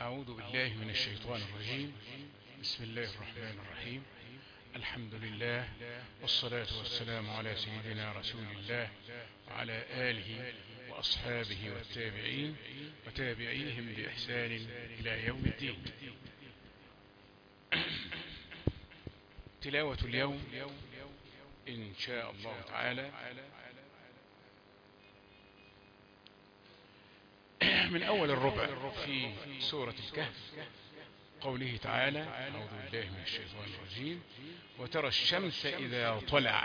أعوذ بالله من الشيطان الرجيم بسم الله الرحمن الرحيم الحمد لله والصلاة والسلام على سيدنا رسول الله وعلى آله وأصحابه والتابعين وتابعيهم بإحسان إلى يوم الدين تلاوة اليوم إن شاء الله تعالى من أول الربع في سورة الكهف قوله تعالى أعوذ بالله من الشيطان الرجيم وترى الشمس إذا طلعت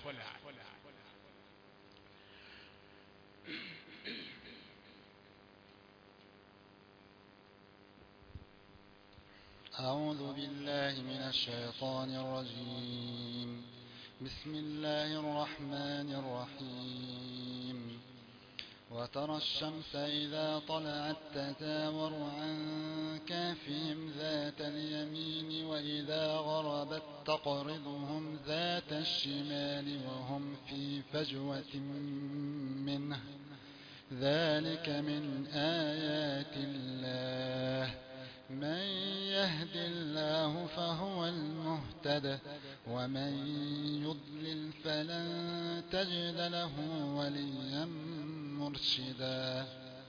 أعوذ بالله من الشيطان الرجيم بسم الله الرحمن الرحيم وترى الشمس إذا طلعت تزاور عن كافهم ذات اليمين وإذا غربت تقرضهم ذات الشمال وهم في فجوة منه ذلك من آيات الله من يهد الله فهو المهتد ومن يضلل فلن تجد له وليا مرشدا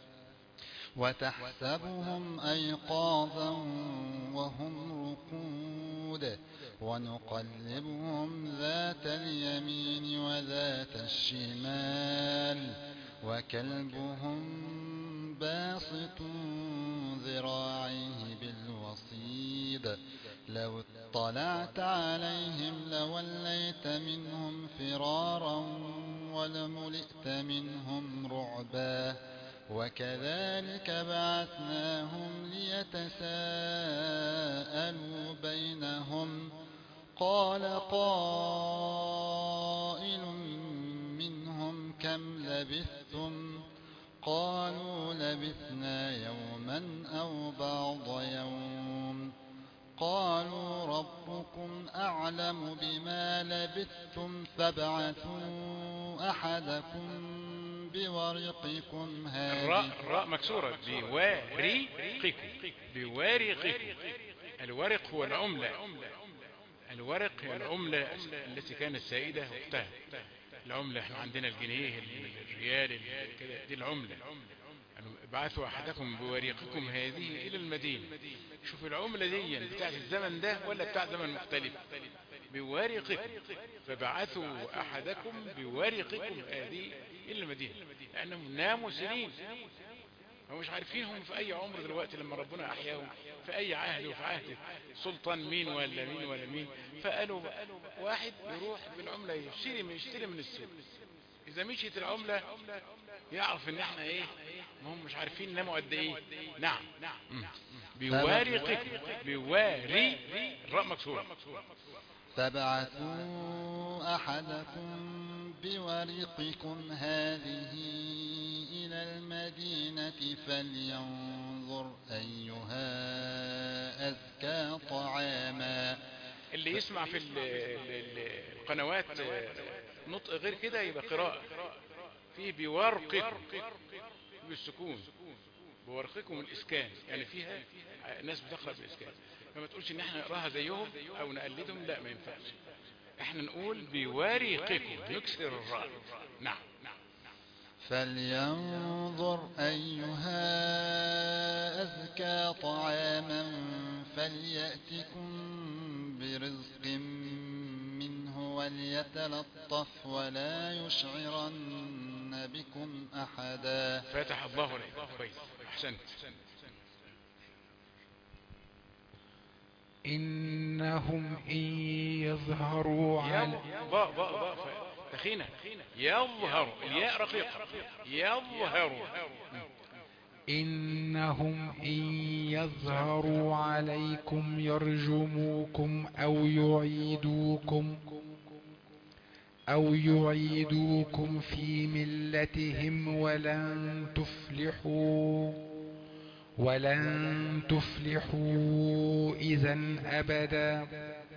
وتحسبهم أيقاظا وهم رقود ونقلبهم ذات اليمين وذات الشمال وكلبهم باسط ذراعيه بالوصيد لو اطلعت عليهم لوليت منهم فرارا ولملئت منهم رعبا وكذلك بعثناهم ليتساءلوا بينهم قال قائل منهم كم لبثتم قالوا لبثنا يوما أو بعض يوم قالوا ربكم أعلم بما لبثتم فابعثوا أحدكم بورقكم هذه الراء الراء مكسورة بوارقكم بوارقكم الورق هو العملة الورق هي العملة التي كانت سائدة وقتها العملة احنا عندنا الجنيه الريال كده دي العملة ابعثوا احدكم بوريقكم هذه الى المدينة شوف العملة دي بتاعت الزمن ده ولا بتاع زمن مختلف بورقكم فبعثوا احدكم بورقكم هذه الى المدينة لانهم ناموا سنين هم مش عارفين هم في اي عمر دلوقتي لما ربنا احياهم في اي عهد وفي عهد سلطان مين ولا مين ولا مين فقالوا واحد يروح بالعملة يشتري من يشتري من السوق اذا مشيت العملة يعرف ان احنا ايه ما هم مش عارفين ناموا قد ايه نعم بوارقكم بواري الراء مكسورة فابعثوا أحدكم بورقكم هذه إلى المدينة فلينظر أيها أزكى طعاما اللي يسمع في ال ال القنوات نطق غير كده يبقى قراءة في بورقكم بالسكون بورقكم الإسكان يعني فيها ناس بتقرأ بالإسكان فما تقولش ان احنا نقراها زيهم او نقلدهم لا ما ينفعش احنا نقول بورقكم نكسر الراء نعم فلينظر أيها أزكى طعاما فليأتكم برزق منه وليتلطف ولا يشعرن بكم أحدا فتح الله عليك كويس احسنت إنهم إن يظهروا على باء باء باء تخينة يظهر الياء رقيقة يظهر إنهم إن يظهروا عليكم يرجموكم أو يعيدوكم أو يعيدوكم في ملتهم ولن تفلحوا ولن تفلحوا إذا أبدا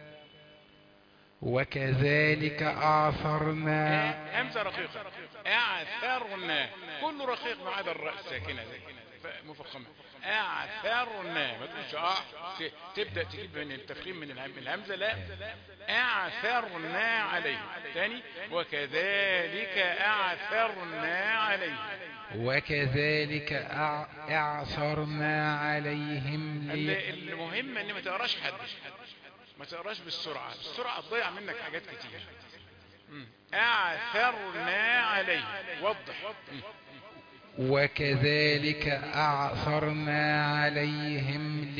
وكذلك أعثرنا همزة رقيقة اعثرنا كله رقيق ما عدا الراء الساكنة دي مفخمة اعثرنا ما تقولش اه ت- تبدا تجيب من التفخيم من الهم- من الهمزه لا اعثرنا عليه تاني وكذلك اعثرنا عليه وكذلك أع- أعثرنا عليهم ال- لي المهم ان ما تقراش حد ما تقراش بالسرعه بالسرعه تضيع منك حاجات كتير مم. اعثرنا عليه وضح مم. وكذلك أعثرنا عليهم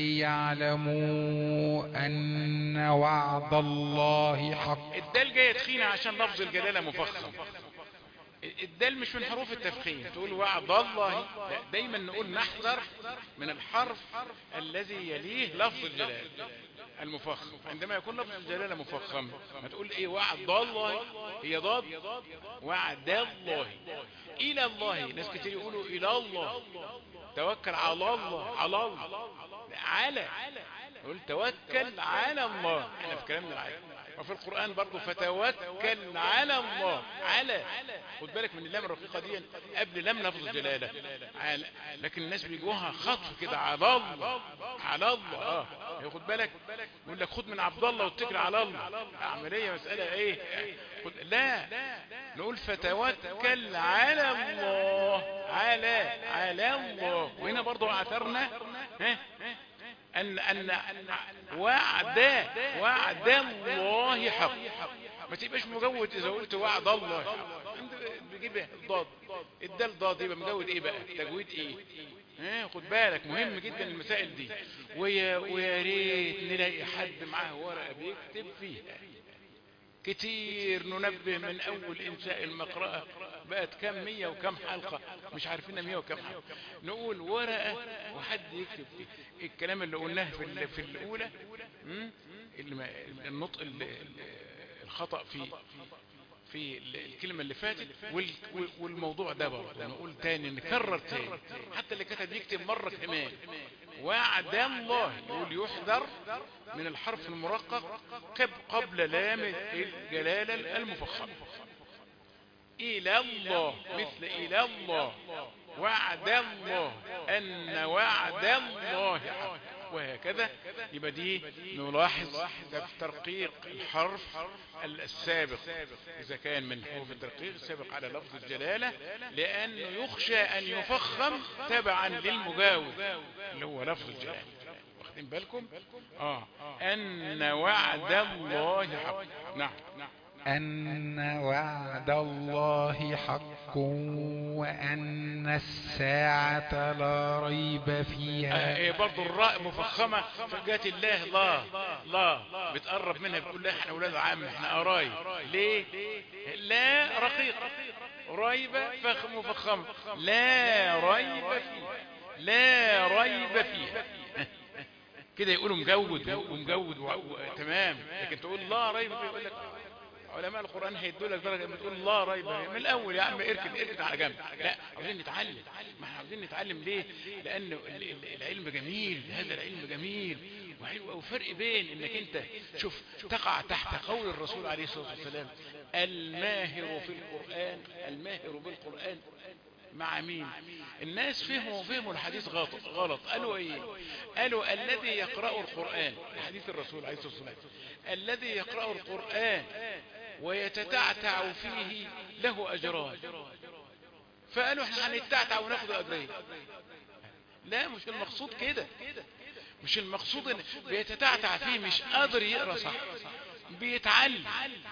ليعلموا أن وعد الله حق الدال جايه تخينه عشان لفظ الجلاله مفخم الدال مش من حروف التفخيم تقول وعد الله لا دايما نقول نحذر من الحرف الذي يليه لفظ الجلاله المفخم عندما يكون لفظ الجلاله مفخم ما تقول ايه وعد الله هي ضاد وعد الله الى الله ناس كتير يقولوا الى الله توكل على الله على الله على يقول توكل على الله احنا في كلامنا العادي وفي القرآن برضه فتوكل على الله على خد بالك من اللام الرقيقة دي قبل لام لفظ الجلالة على لكن الناس بيجوها خطف كده على الله على الله اه خد بالك يقول لك خد من عبد الله واتكل على الله عملية مسألة ايه خد لا نقول فتوكل على الله على على الله وهنا برضه اعثرنا ها أن أن وعد وعد الله حق ما تبقاش مجود إذا قلت وعد الله حق بيجيب ضاد الدال ضاد يبقى مجود إيه بقى تجويد إيه ها خد بالك مهم جدا المسائل دي ويا ويا ريت نلاقي حد معاه ورقه بيكتب فيها كتير ننبه من اول انشاء المقرأة بقت كم مية وكم حلقة مش عارفين مية وكم حلقة نقول ورقة وحد يكتب فيه الكلام اللي قلناه في, ال- في الاولى م? اللي ما- النطق ال- ال- الخطأ في في ال- الكلمة اللي فاتت وال- وال- والموضوع ده برضه نقول تاني نكرر تاني حتى اللي كتب يكتب مرة كمان وعد الله يقول يحذر من الحرف المرقق قب- قبل لام الجلالة المفخمة إلى الله مثل إلى الله وعد الله أن وعد الله حق وهكذا يبقى دي نلاحظ ترقيق الحرف السابق إذا كان من حروف الترقيق السابق على لفظ الجلالة لأنه يخشى أن يفخم تبعا للمجاوز اللي هو لفظ الجلالة واخدين بالكم آه أن وعد الله حق نعم أن وعد الله حق وأن الساعة لا ريب آه، فيها إيه برضو الراء مفخمة فجات الله لا لا بتقرب منها بتقول لا احنا اولاد عم احنا قرايب ليه لا رقيق ريب فخ مفخمة لا ريب فيها لا ريب فيها كده يقولوا مجود ومجود و... و... تمام لكن تقول لا ريب فيها يقول لك علماء القرآن هيدوا لك درجة لما تقول لا ريب فيها. من الأول يا عم اركن اركن على جنب لا عاوزين نتعلم ما احنا عاوزين نتعلم ليه لأن ال- ال- العلم جميل هذا العلم جميل وحلو وفرق بين انك انت شوف تقع تحت قول الرسول عليه الصلاة والسلام الماهر في القرآن الماهر بالقرآن مع مين الناس فهموا فهموا الحديث غلط غلط قالوا ايه قالوا الذي يقرأ القرآن حديث الرسول عليه الصلاة والسلام الذي يقرأ القرآن ويتتعتع فيه له أجران فقالوا احنا هنتعتع وناخد أجرين لا مش المقصود كده مش المقصود ان بيتتعتع فيه مش قادر يقرا صح بيتعلم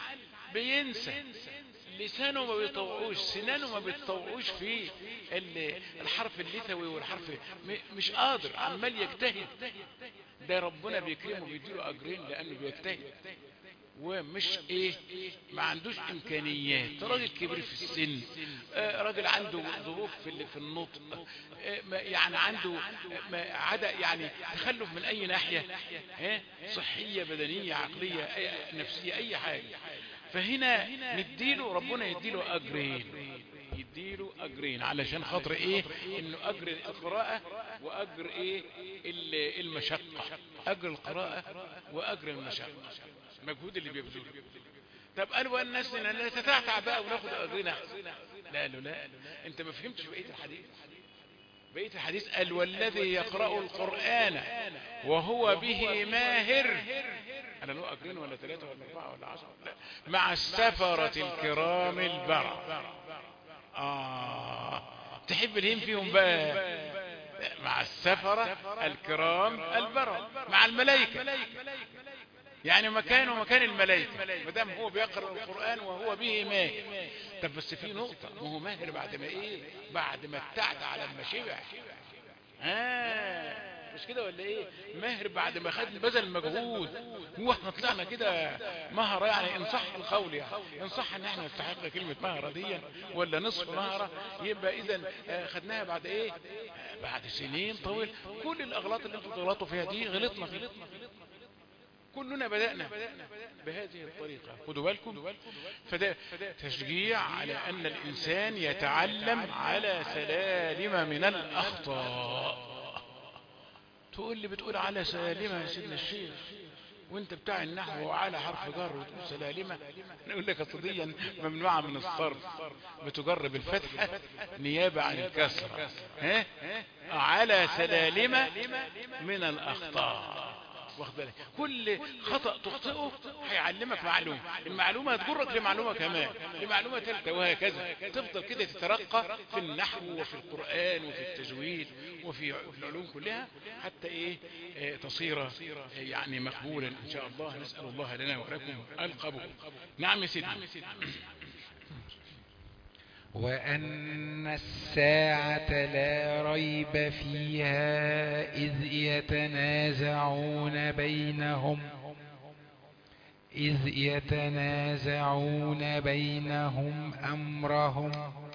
بينسى لسانه ما بيطوعوش سنانه ما بيتطوعوش في ال- الحرف اللثوي والحرف م- مش قادر عمال يجتهد ده ربنا بيكرمه بيديله اجرين لانه بيجتهد ومش ايه ما عندوش امكانيات راجل كبير في السن آه، راجل عنده ظروف في ال- في النطق آه، ما- يعني عنده آه، ما عدا يعني تخلف من اي ناحيه ها صحيه بدنيه عقليه أي- نفسيه اي حاجه فهنا نديله ربنا يديله اجرين يديله اجرين علشان خاطر ايه انه اجر القراءة واجر ايه ال- المشقة اجر القراءة واجر المشقة المجهود اللي بيبذله طب قالوا بقى الناس ان نتتعتع بقى وناخد اجرنا لا قالوا لا انت ما فهمتش بقية الحديث بقية الحديث قال والذي يقرأ القرآن وهو به ماهر أنا له أجرين ولا ثلاثة ولا أربعة ولا عشرة لا. مع السفرة الكرام البرر آه تحب الهم فيهم بقى مع السفرة الكرام البرر مع الملائكة يعني مكانه مكان الملائكة ما دام هو بيقرأ القرآن وهو به ماهر طب بس في نقطة ما هو ماهر بعد ما ايه بعد ما ابتعد على المشبع آه مش كده ولا ايه ماهر بعد ما خد بذل مجهود هو احنا طلعنا كده مهرة يعني ان صح القول يعني ان صح ان احنا نستحق كلمة مهرة دي ولا نصف مهرة يبقى اذا خدناها بعد ايه آه، بعد سنين طويل كل الاغلاط اللي انتوا تغلطوا فيها دي غلطنا غلطنا كلنا بدأنا بهذه الطريقة خدوا بالكم فده تشجيع على أن الإنسان يتعلم على سلالم من الأخطاء تقول لي بتقول على سلالمة يا سيدنا الشيخ وانت بتاع النحو وعلى حرف جر وتقول سلالمة نقول لك اصليا ممنوعة من الصرف بتجر بالفتحة نيابة عن الكسرة ها على سلالمة من الأخطاء واخد بالك كل خطأ تخطئه هيعلمك معلومة المعلومة هتجرك لمعلومة كمان لمعلومة ثالثة وهكذا تفضل كده تترقى في النحو وفي القرآن وفي التجويد وفي العلوم كلها حتى ايه آه، تصير آه، يعني مقبولا ان شاء الله نسأل الله لنا ولكم القبول نعم يا سيدنا وأن الساعة لا ريب فيها إذ يتنازعون بينهم إذ يتنازعون بينهم أمرهم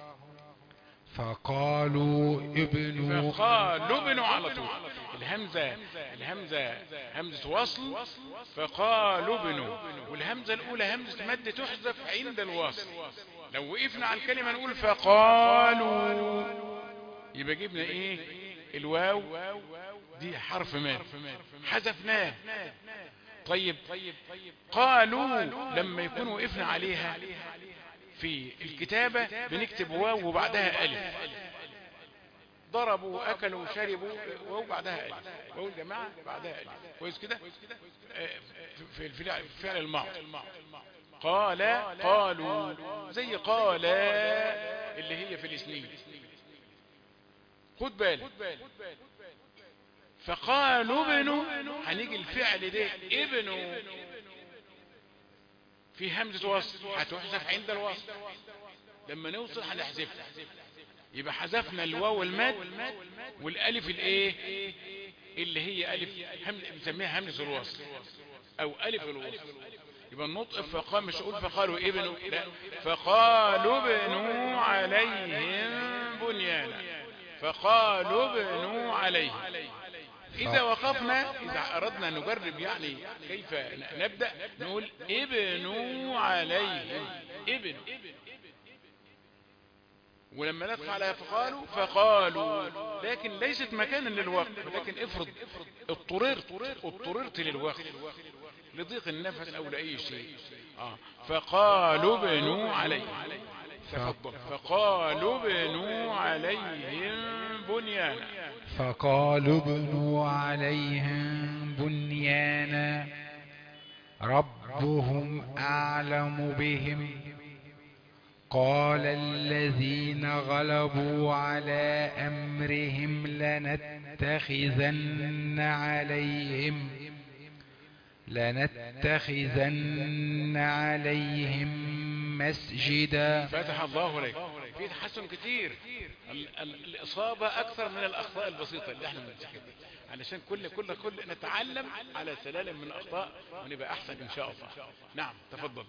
فقالوا ابنوا فقالوا ابنوا على طول الهمزة الهمزة همزة وصل فقالوا ابنوا والهمزة الأولى همزة مد تحذف عند الوصل لو وقفنا على الكلمة نقول فقالوا يبقى جبنا ايه الواو دي حرف ماد حذفناه طيب قالوا لما يكون وقفنا عليها في الكتابة بنكتب واو وبعدها ألف ضربوا أكلوا شربوا واو بعدها ألف واو الجماعة بعدها ألف كويس كده آه، في في الفعل في فعل الماضي قال قالوا زي قال اللي هي في الاسنين خد بالك فقالوا ابنوا هنيجي الفعل ده ابنوا في همزة وصل هتحذف عند الوصل لما نوصل هنحذفها يبقى حذفنا الواو الماد والالف الايه اللي هي الف هم... بنسميها همزة الوصل او الف الوصل يبقى النطق فقال مش اقول فقالوا ابنوا لا فقالوا ابنوا عليهم بنيانا فقالوا ابنوا عليهم إذا وقفنا إذا أردنا أن نجرب يعني كيف نبدأ نقول ابنوا عليهم ابن ولما ندخل على فقالوا فقالوا لكن ليست مكانا للوقف لكن افرض اضطررت اضطررت للوقف لضيق النفس او لاي شيء آه. فقالوا بنوا عليهم تفضل فقالوا بنوا عليهم بنيانا فقالوا ابنوا عليهم بنيانا ربهم أعلم بهم قال الذين غلبوا على أمرهم لنتخذن عليهم لنتخذن عليهم مسجدا فتح الله عليك في تحسن كتير ال- ال- الإصابة أكثر من الأخطاء البسيطة اللي احنا بنمسكها علشان كل كل كل نتعلم على سلالم من الأخطاء ونبقى أحسن إن شاء الله نعم تفضل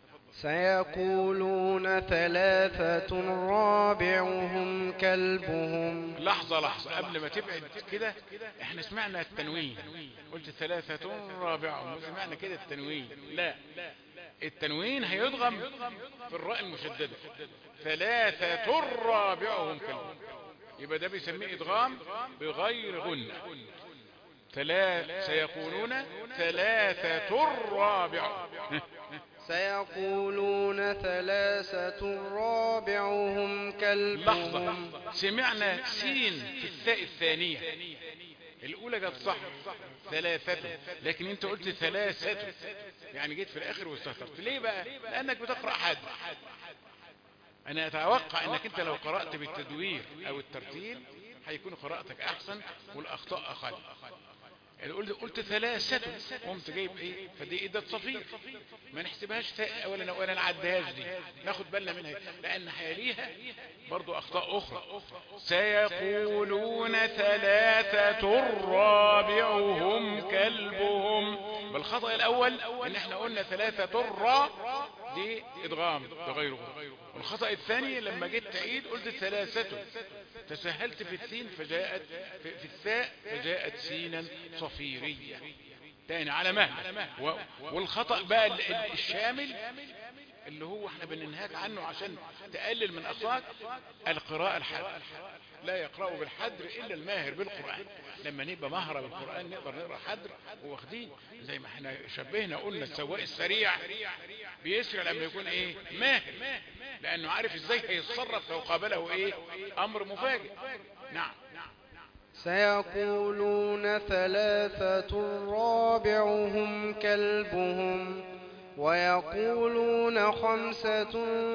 سيقولون ثلاثة رابعهم كلبهم لحظة لحظة قبل ما تبعد كده احنا سمعنا التنوين قلت ثلاثة رابعهم سمعنا كده التنوين لا التنوين هيضغم في الراء المشددة ثلاثة رابعهم كلبهم يبقى ده بيسميه ادغام بغير غنة ثلاث سيقولون ثلاثة رابع سيقولون ثلاثة رابعهم لحظة كلبهم سمعنا سين في الثاء الثانية الأولى جت صح ثلاثة لكن أنت قلت ثلاثة يعني جيت في الآخر واستهترت ليه بقى؟ لأنك بتقرأ حد أنا أتوقع أنك أنت لو قرأت بالتدوير أو الترتيل هيكون قراءتك أحسن والأخطاء أقل يعني قلت قلت ثلاثة قمت جايب ايه فدي ايه ده صفير ما نحسبهاش ثاء ولا ولا نعديهاش دي ناخد بالنا منها لان هيليها برضو اخطاء اخرى سيقولون ثلاثة رابعهم كلبهم بالخطأ الاول ان احنا قلنا ثلاثة را دي ادغام بغير غير والخطأ الثاني لما جيت تعيد قلت ثلاثة تسهلت في السين فجاءت في, في الثاء فجاءت سينا صفيرية تاني على مهل و- والخطأ بقى ال- ال- الشامل اللي هو احنا بننهاك عنه عشان تقلل من اخطائك القراءة الحد لا يقرأ بالحدر الا الماهر بالقرآن لما نبقى مهرة بالقرآن نقدر نقرأ حدر واخدين زي ما احنا شبهنا قلنا السواق السريع بيسرع لما يكون ايه ماهر لانه عارف ازاي هيتصرف لو قابله ايه امر مفاجئ نعم سيقولون ثلاثة رابعهم كلبهم ويقولون خمسة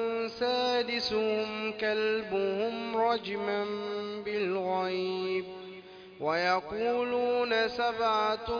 سادسهم كلبهم رجما بالغيب ويقولون سبعة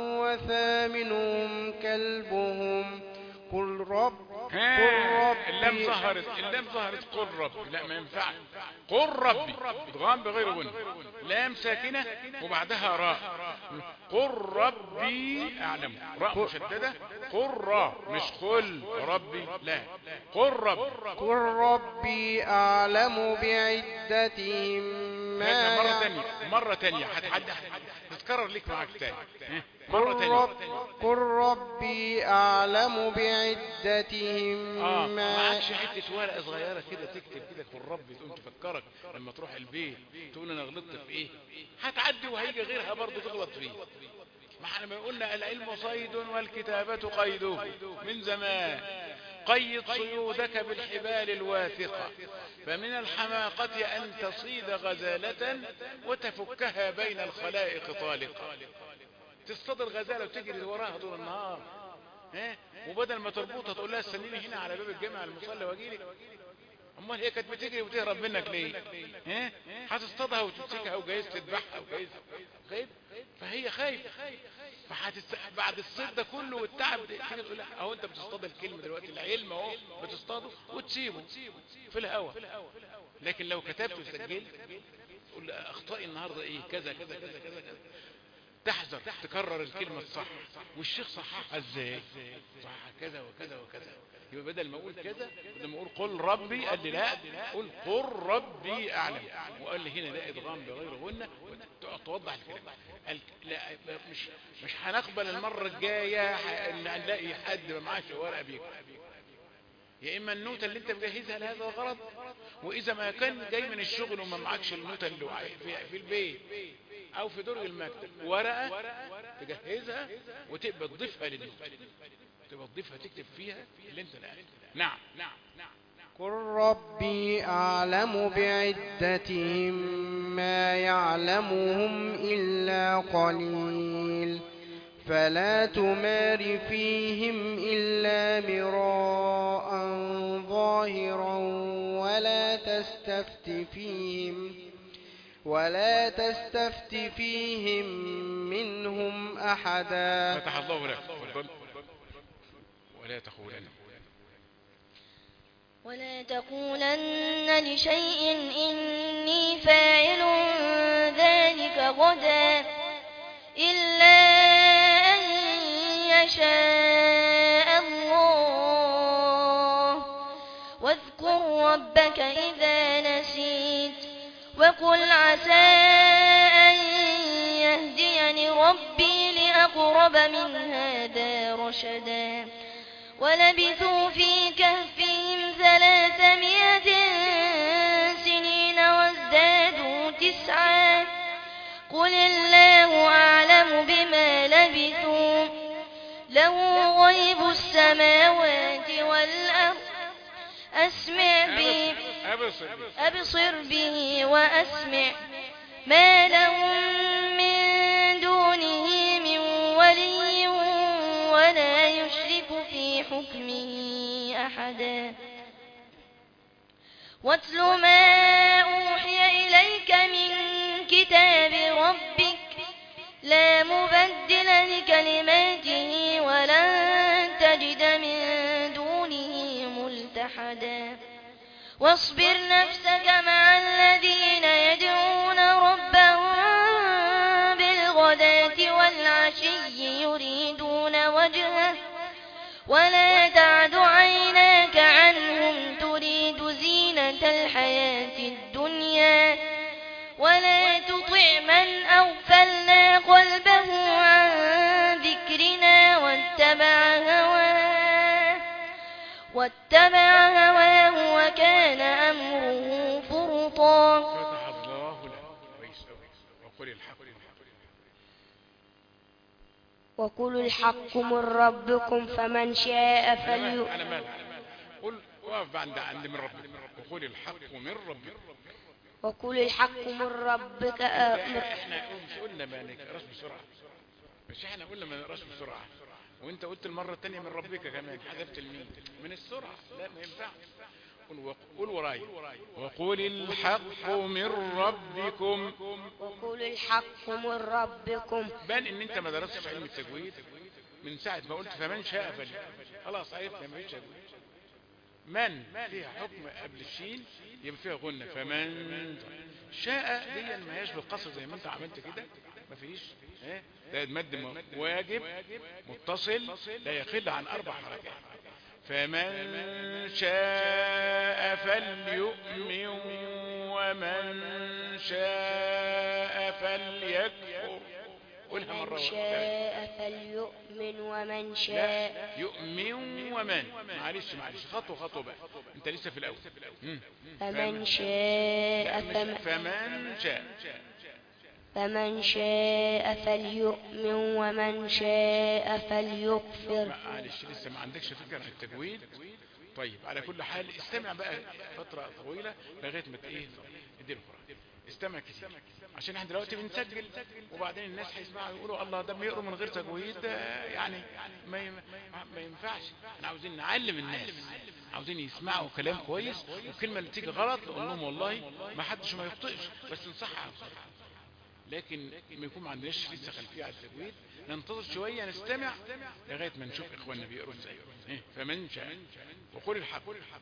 وثامنهم كلبهم قل رب قل ها اللام ربي ظهرت اللام ظهرت قل ربي لا ما ينفعش قل ربي ادغام بغير غن لام ساكنة وبعدها راء قل ربي اعلم راء مشددة قل را مش قل ربي لا قل رب قل ربي أعلم بعدتهم ما هاتها مرة يعلم تانية مرة تانية هتحد تتكرر لك معاك تاني ها؟ قل, مرة رب تانية قل ربي أعلم بعدتهم اه ما معكش حته ورقه صغيره كده تكتب كده قول ربي تقوم تفكرك لما تروح البيت تقول انا غلطت في ايه هتعدي وهيجي غيرها برضه تغلط فيه ما احنا ما قلنا العلم صيد والكتابة قيده من زمان قيد صيودك بالحبال الواثقة فمن الحماقة أن تصيد غزالة وتفكها بين الخلائق طالقة تصطاد الغزالة وتجري وراها طول النهار ها وبدل ما تربطها تقول لها استنيني هنا على باب الجامع المصلى واجيلك امال هي كانت بتجري وتهرب منك ليه ها هتصطادها وتمسكها وجايز تذبحها وجايز خايف فهي خايفه فهتست... بعد الصيد ده كله والتعب ده تيجي تقول لها اهو انت بتصطاد الكلمه دلوقتي العلم اهو بتصطاده وتسيبه في الهواء لكن لو كتبت وسجلت تقول لها اخطائي النهارده ايه كذا كذا كذا كذا كذا تحذر تكرر الكلمة الصح والشيخ صححها ازاي صح كذا وكذا وكذا يبقى بدل ما اقول كذا بدل ما اقول قل ربي قال لي لا قل قل ربي اعلم وقال لي هنا ده ادغام بغير غنة توضح الكلام قال لا مش مش هنقبل المرة الجاية ح- ان نلاقي حد ما معاش ورقة بيكتب يا اما النوتة اللي انت مجهزها لهذا الغرض واذا ما كان جاي من الشغل وما معكش النوتة اللي وعي- في, في البيت او في درج المكتب ورقة تجهزها وتبقى تضيفها للنوتة تبقى تضيفها تكتب فيها اللي انت نقلته نعم نعم نعم قل ربي أعلم بعدتهم ما يعلمهم إلا قليل فلا تمار فيهم إلا مراء ظاهرا ولا تستفت فيهم ولا تستفت فيهم منهم أحدا فتح الله لك تفضل ولا تقولن ولا تقولن لشيء إني فاعل ذلك غدا إلا أن يشاء الله واذكر ربك إذا نسيت وقل عسى أن يهديني ربي لأقرب من هذا رشدا ولبثوا في كهفهم ثلاثمائة سنين وازدادوا تسعا قل الله أعلم بما لبثوا له غيب السماوات أسمع به أبصر أبصر به وأسمع ما لهم من دونه من ولي ولا يشرك في حكمه أحدا واتل ما أوحي إليك من كتاب ربك لا مبدل لكلماته ولن تجد من دونه ملتحدا واصبر نفسك مع الذين يدعون ربهم بالغداة والعشي يريدون وجهه ولا تعد عيناك عنهم تريد زينة الحياة الدنيا ولا تطع من أغفلنا قلبه عن ذكرنا واتبع هواه واتبع هواه وكان أمره فرطا فتح الله له كويس أوي وقل الحق وقل الحق من ربكم فمن شاء على فليؤمن مال على مال قل واقف عند عند من ربك وقل الحق من ربك وقل الحق من ربك آه، من- احنا مش قلنا ما نقراش بسرعه مش احنا قلنا ما نقراش بسرعه وانت قلت المره الثانيه من ربك كمان حذفت الميم من السرعه لا ما ينفعش قل وق- قل وراي وقل الحق من ربكم وقل الحق من ربكم بان ان انت ما درستش علم التجويد من ساعه ما قلت فمن شاء فلي خلاص عرفنا ما فيش تجويد من فيها حكم قبل الشين يبقى فيها غنة فمن شاء دي ما هياش بالقصر زي ما انت عملت كده ما فيش ايه ده مد م- واجب متصل لا يقل عن اربع حركات فمن شاء فليؤمن ومن شاء فليكفر قولها مرة من واحدة شاء فليؤمن ومن لا شاء يؤمن ومن معلش معلش خطوة خطوة بقى انت لسه في الاول مم. فمن لا، شاء مش فمن, فمن شاء فمن شاء فليؤمن ومن شاء فليكفر معلش لسه ما عندكش فكرة عن التجويد طيب على كل حال استمع بقى فترة طويلة لغاية ما ت- ايه اديله قرآن استمع كتير عشان احنا دلوقتي بنسجل وبعدين الناس هيسمعوا يقولوا الله ده بيقروا من غير تجويد ده يعني ما يم- ما ينفعش احنا عاوزين نعلم الناس عاوزين يسمعوا كلام كويس والكلمة اللي تيجي غلط نقول لهم والله ما حدش ما يخطئش بس نصحح لكن ما يكون ما عندناش لسه خلفيه على التجويد ننتظر شويه نستمع لغايه ما نشوف اخواننا بيقروا ازاي إيه؟ فمن شاء وقل الحق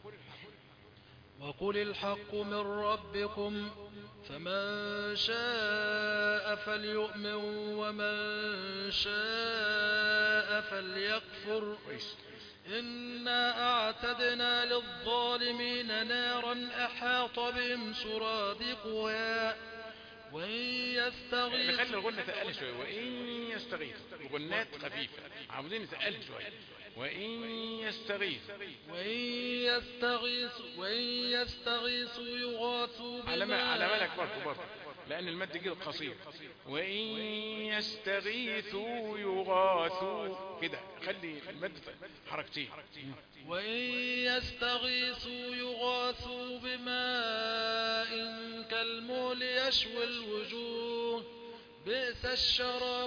وقل الحق من ربكم فمن شاء فليؤمن ومن شاء فليكفر كويس إنا أعتدنا للظالمين نارا أحاط بهم سرادقها وإن نخلي يستغيثوا الغنة تقل شويه وان يستغيث الغنات خفيفه عاوزين نتقل شويه وان يستغيث وإن يستغيثوا وإن يستغيثوا يغاثوا على ما على بماء بالك برضه برضه لان المد جه قصير وان يستغيثوا يغاثوا كده خلي المد حركتين وإن يستغيثوا يغاثوا بماء كالمول يشوي الوجوه بئس الشراب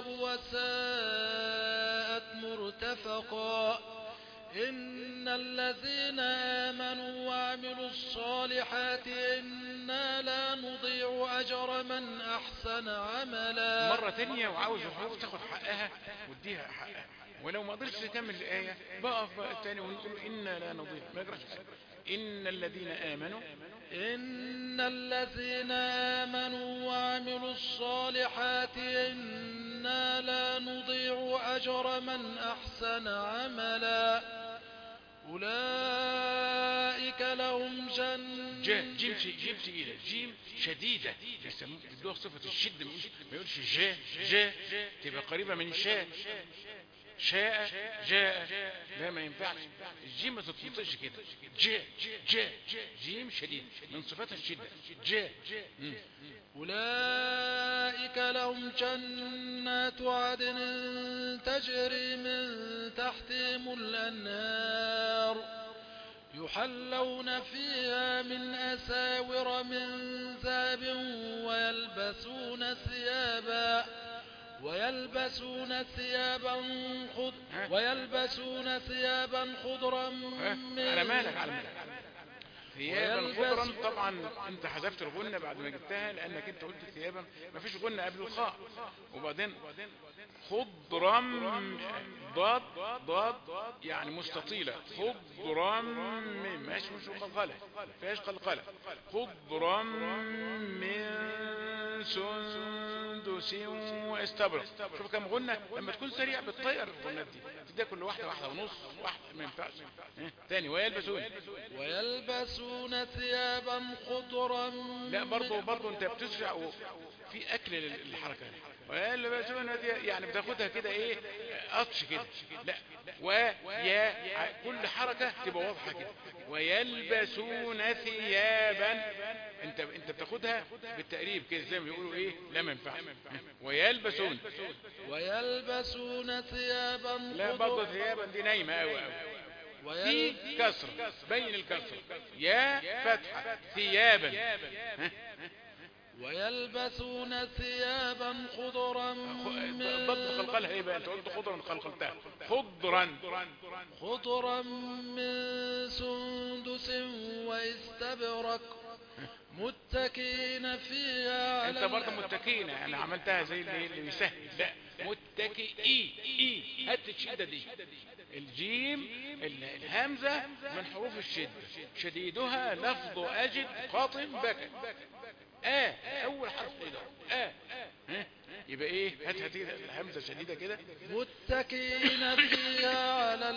وساءت مرتفقا إن الذين آمنوا وعملوا الصالحات إنا لا نضيع أجر من أحسن عملا مرة تانية وعاوز الحروف تاخد حقها واديها حقها ولو ما قدرتش تكمل الآية بقف بقى تاني ونقول إنا لا نضيع ما يجراش حاجة. إن الذين آمنوا إن الذين آمنوا وعملوا الصالحات إنا لا نضيع أجر من أحسن عملا أولئك لهم جن جا جيم شي- جيم تقيلة جيم شديدة يسموه يدوها صفة الشدة ما يقولش- ما يقولش جا جا تبقى قريبة من شاء شاء جاء لا ما ينفعش الجيم ما تتنطقش كده جا جا جيم شديد من صفاتها الشدة جا مم. أولئك لهم جنات عدن تجري من تحتهم الأنهار يحلون فيها من أساور من ذهب ويلبسون ثيابا ويلبسون ثيابا خض ها؟ ويلبسون ثيابا خضرا ها؟ من على مالك على مالك ثيابا ويلبس- خضرا طبعا انت حذفت الغنة بعد ما جبتها لانك انت قلت ثيابا ما فيش غنة قبل الخاء وبعدين خضرا ضاد ضاد يعني مستطيلة خضرا من ماشي مش مقلقلة فيهاش قلقلة خضرا من سندس واستبرق شوف كم غنة لما تكون سريع بتطير الغنات دي تديها كل واحدة واحدة ونص واحدة ما ينفعش ها؟ تاني ويلبسون ويلبسون ثيابا خضرا لا برضه من- برضه انت بتسرع و- في اكل للحركه ويلبسون ثياب- يعني بتاخدها كده ايه قطش كده لا ويا ع- كل حركه تبقى واضحه كده ويلبسون ثيابا انت انت بتاخدها بالتقريب كده زي ما بيقولوا ايه لا ما ينفعش ويلبسون ويلبسون ثيابا لا خضرا برضه ثيابا دي نايمه قوي قوي في ويل... كسر بين الكسر يا فتحه ثيابا ها؟ ويلبسون ثيابا خضرا من ضد خلقلها ايه بقى انت قلت خضرا خلقلتها خضرا خضرا من سندس واستبرق متكئين فيها على انت برضه متكئين يعني عملتها زي اللي, اللي بيسهل لا متكئي اي هات الشده دي الجيم ال- الهمزه من حروف الشده شديدها لفظ اجد قاطم بكى اه اول حرف ايه ده اه ها؟ يبقى ايه هات هات الهمزه شديده كده متكئين فيها على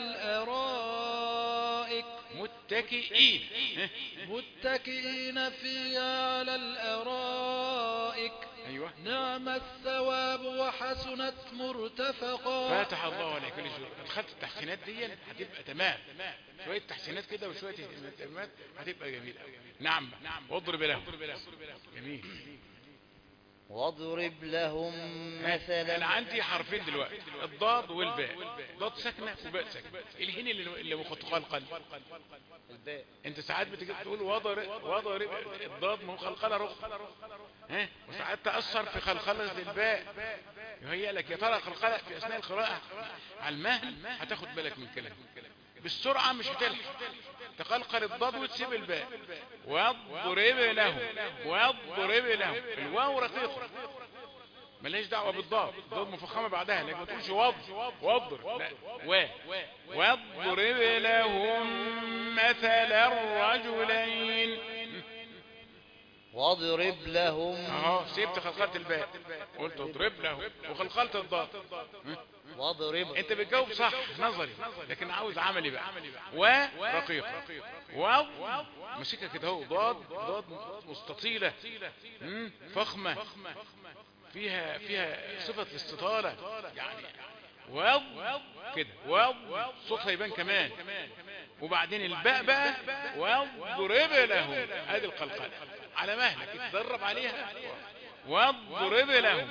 الأرائك متكئين ها؟ متكئين فيها على الأرائك ايوه نعم الثواب وحسنت مرتفقا فتح الله عليك كل شيء دخلت التحسينات دي هتبقى تمام شويه تحسينات كده وشويه تمامات هتبقى جميله قوي نعم واضرب لهم جميل واضرب لهم انا مثلا عندي حرفين دلوقتي الضاد والباء ضاد ساكنه وباء ساكنه الهين اللي اللي مخطقها القلب الباء انت ساعات بتجي تقول وضرب وضرب الضاد ما هو خلقله رخ ها وساعات تاثر في خلقله الباء يهيأ لك يا ترى خلقله في اثناء القراءه على المهل هتاخد بالك من كلام بالسرعه مش هتلحق تقلقل الضاد وتسيب الباء واضرب لهم واضرب لهم الواو رقيقه ملهاش دعوه بالضاد الضاد مفخمه بعدها لكن ما تقولش وض وضر لا و واضرب لهم مثل الرجلين واضرب لهم اهو سيبت خلقلت الباء قلت اضرب له وخلقلت الضاد واضرب انت بتجاوب صح نظري لكن عاوز عملي بقى ورقيق واو ماسكها كده اهو ضاد ضاد مستطيله مم، فخمه فيها فيها صفه الاستطاله يعني واو كده واو صوتها يبان كمان وبعدين الباء بقى واضرب لهم ادي القلقله على مهلك اتدرب عليها واضرب لهم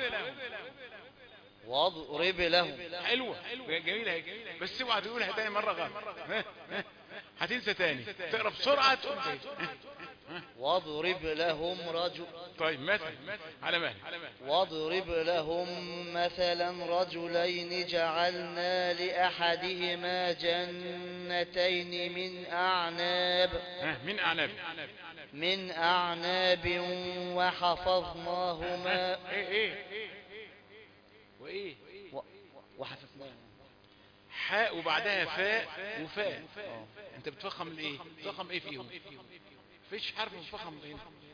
واضرب لهم حلوة جميلة هيك بس اوعى تقولها تاني مرة غلط ها؟ ها؟ هتنسى تاني تقرا بسرعة تقوم تاني ها؟ واضرب لهم رجل طيب مثل على مهل واضرب لهم مثلا رجلين جعلنا لأحدهما جنتين من أعناب ها من اعناب من أعناب وحفظناهما ايه ايه وايه و- وحفظناهما حاء وبعدها فاء وفاء انت بتفخم الايه بتفخم ايه فيهم فيش حرف مفخم هنا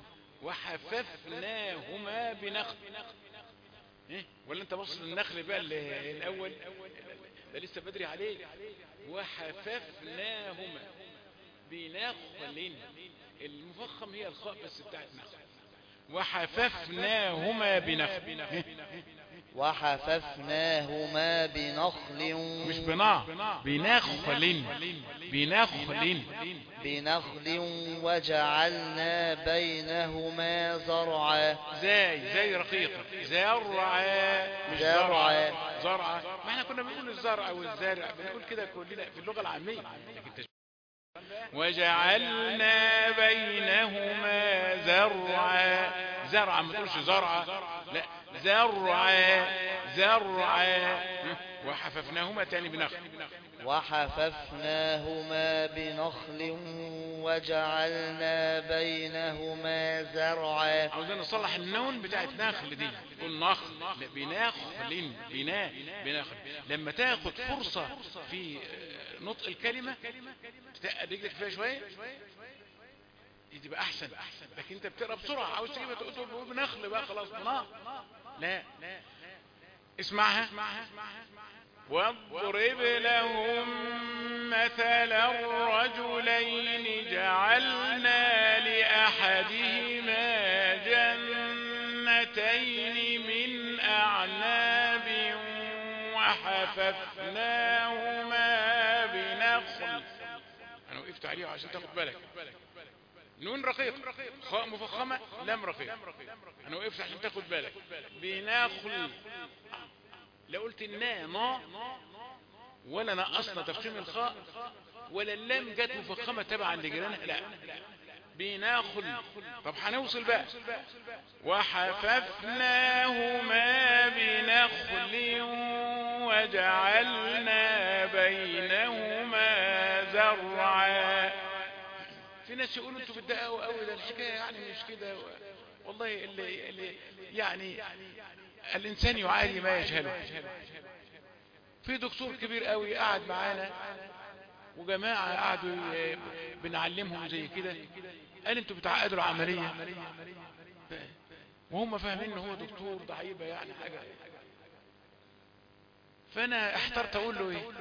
وحففناهما بنخل إيه؟ ولا انت بص للنخل بقى ال- الاول ده لسه بدري عليه وحففناهما بنخل المفخم هي الخاء بس بتاعت نخل وحففناهما بنخل إيه؟ وحففناهما بنخل مش بناع بنخل بنخل بنخل وجعلنا بينهما زرعا زي زي رقيقة زرع مش زرع. زرع زرع ما احنا كنا بنقول الزرع والزارع بنقول كده كلنا في اللغة العامية لكن وجعلنا بينهما زرعا زرعا ما تقولش زرعا لا زرعا زرعا وحففناهما تاني بنخل وحففناهما بنخل وجعلنا بينهما زرعا عاوزين نصلح النون بتاعت نخل دي تقول نخل لا بنخل بناء بنخل لما تاخد فرصة في نطق الكلمة تتقل رجلك فيها شوية دي تبقى احسن لكن انت بتقرا بسرعة عاوز تجيبها تقول بنخل بقى خلاص بنخل لا اسمعها واضرب لهم مثلا رجلين جعلنا لأحدهما جنتين من أعناب وحففناهما بنخل أنا وقفت عليه عشان تاخد بالك نون رقيق خاء مفخمة لام رقيق أنا وقفت عشان تاخد بالك بنخل لا قلت النا ما ولا نقصنا تفخيم الخاء ولا اللام جت مفخمة تبعا لجيرانها لا بناخل طب هنوصل بقى وحففناهما بنخل وجعلنا بينهما زرعا في ناس يقولوا انتوا بتدققوا قوي ده الحكايه يعني مش كده والله اللي, اللي يعني الانسان يعاني ما يجهله في دكتور كبير قوي قعد معانا وجماعة قعدوا بنعلمهم زي كده قال انتوا بتعقدوا العملية وهم فاهمين ان هو دكتور ضعيبة يعني حاجة فانا احترت اقول له ايه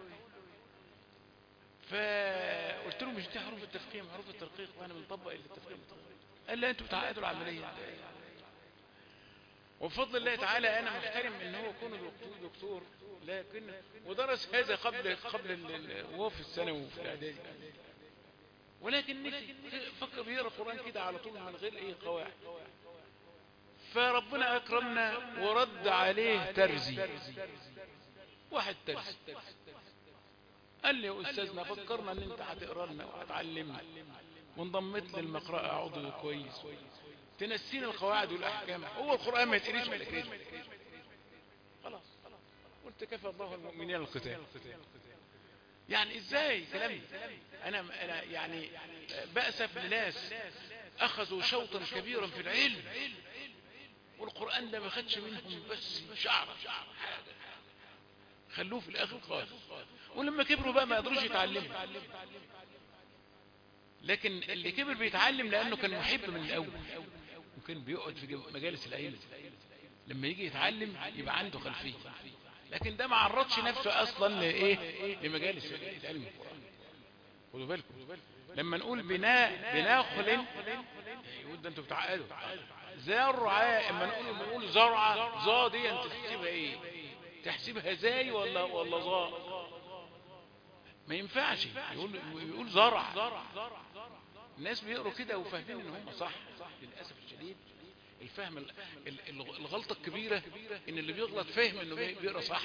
فقلت له مش دي حروف التفخيم حروف الترقيق وانا بنطبق التفخيم قال لا انتوا بتعقدوا العملية وبفضل الله تعالى انا محترم ان هو يكون دكتور دكتور لكن ودرس هذا قبل قبل وهو في الثانوي وفي الاعدادي ولكن نسي فكر بيقرا القران كده على طول من غير اي قواعد فربنا اكرمنا ورد عليه ترزي واحد ترزي قال لي يا استاذنا فكرنا ان انت هتقرا لنا وهتعلمنا وانضمت للمقرأة عضو كويس تنسينا القواعد والاحكام هو القرآن ما يتقريش ولا كده خلاص قلت كفى الله المؤمنين القتال يعني ازاي كلام انا انا يعني بأسف لناس اخذوا شوطا كبيرا في العلم والقرآن ده ما خدش منهم بس شعر حاجة خلوه في الاخر خالص ولما كبروا بقى ما قدروش يتعلموا لكن اللي كبر بيتعلم لانه كان محب من الاول وكان بيقعد في مجالس العلم لما يجي يتعلم يبقى عنده خلفيه لكن ده ما عرضش نفسه اصلا لايه لمجالس العلم خدوا بالكم لما نقول بناء بناخل يقول ده انتوا بتعقدوا زرع اما نقول نقول زرعه ظا دي انت تحسبها ايه تحسبها زاي ولا ولا ظا ما ينفعش يقول يقول زرع الناس بيقروا كده وفاهمين ان هم صح للاسف الشديد الفهم الغلطة الكبيرة ان اللي بيغلط فاهم انه بيقرا صح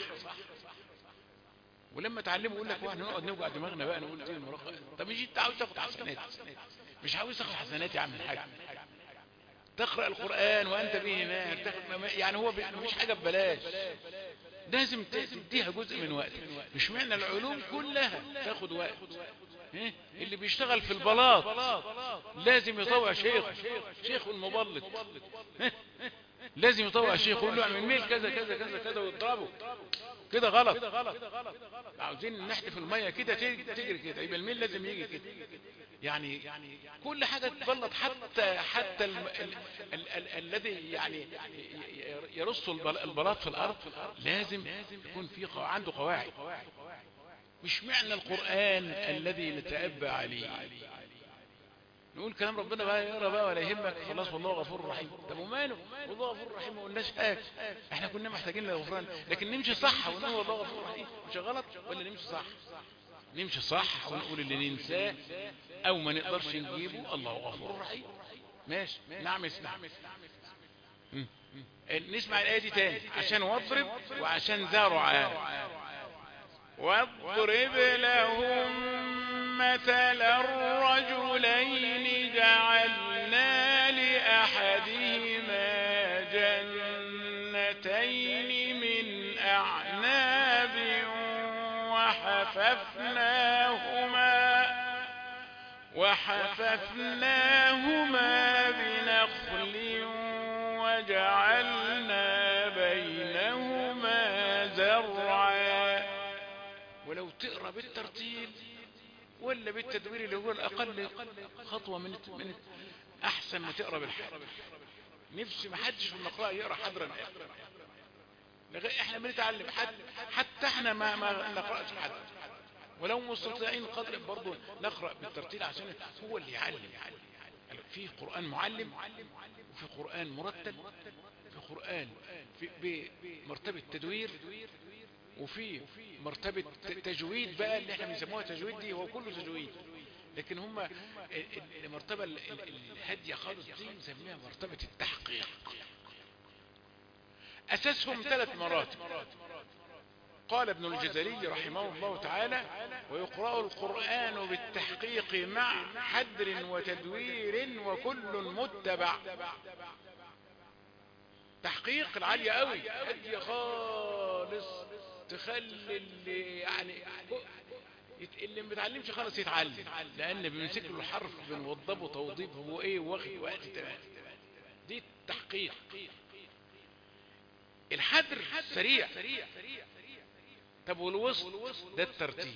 ولما تعلموا يقول لك واحنا نقعد نوجع دماغنا بقى نقول دي المراقبة طب مش انت عاوز تاخد حسنات مش عاوز تاخد حسنات يا عم الحاج تقرأ القرآن وانت به ماهر تاخد يعني هو مفيش حاجة ببلاش لازم تديها جزء من وقتك مش معنى العلوم كلها تاخد وقت اللي بيشتغل في البلاط لازم يطوع شيخ شيخ المبلط لازم يطوع شيخ يقول له اعمل ميل كذا كذا كذا كذا ويضربه كده غلط عاوزين نحدف المية كده تجري كده يبقى الميل لازم يجي كده يعني كل حاجة تبلط حتى حتى ال ال ال ال الذي يعني يرص البلاط في الارض لازم يكون في عنده قواعد مش معنى القرآن الذي نتأبى عليه نقول كلام ربنا بقى يقرا بقى ولا يهمك خلاص والله غفور رحيم طب وماله والله غفور رحيم ما قلناش حاجه احنا كنا محتاجين لغفران لكن نمشي صح ونقول والله غفور رحيم مش غلط ولا نمشي صح نمشي صح ونقول اللي ننساه او ما نقدرش نجيبه الله غفور رحيم ماشي نعم اسمع نسمع الايه دي تاني عشان واضرب وعشان زرع واضرب لهم مثل الرجلين جعلنا لأحدهما جنتين من أعناب وحففناهما وحففناهما بنخل وجعلنا بينهما زرعا ولو تقرا بالترتيب ولا بالتدوير اللي هو الاقل خطوه من من احسن ما تقرا بالحرف نفسي ما حدش في المقرأة يقرا حضرا لغاية احنا بنتعلم حد حتى احنا ما ما نقراش حد ولو مستطيعين قدر برضه نقرا بالترتيل عشان هو اللي يعلم في قرآن معلم وفي قرآن مرتب في قرآن في بمرتبة تدوير وفي مرتبة تجويد بقى اللي احنا بنسموها تجويد دي هو كله تجويد لكن هم المرتبة الهادية خالص دي نسميها مرتبة التحقيق أساسهم ثلاث مراتب قال ابن الجزري رحمه الله تعالى ويقرأ القرآن بالتحقيق مع حدر وتدوير وكل متبع تحقيق العالية قوي هادية خالص تخلي اللي يعني اللي ما بيتعلمش خالص يتعلم لان بنمسك له الحرف بنوضبه توضيب هو ايه واخد وقت تمام دي التحقيق الحدر سريع طب والوسط ده الترتيب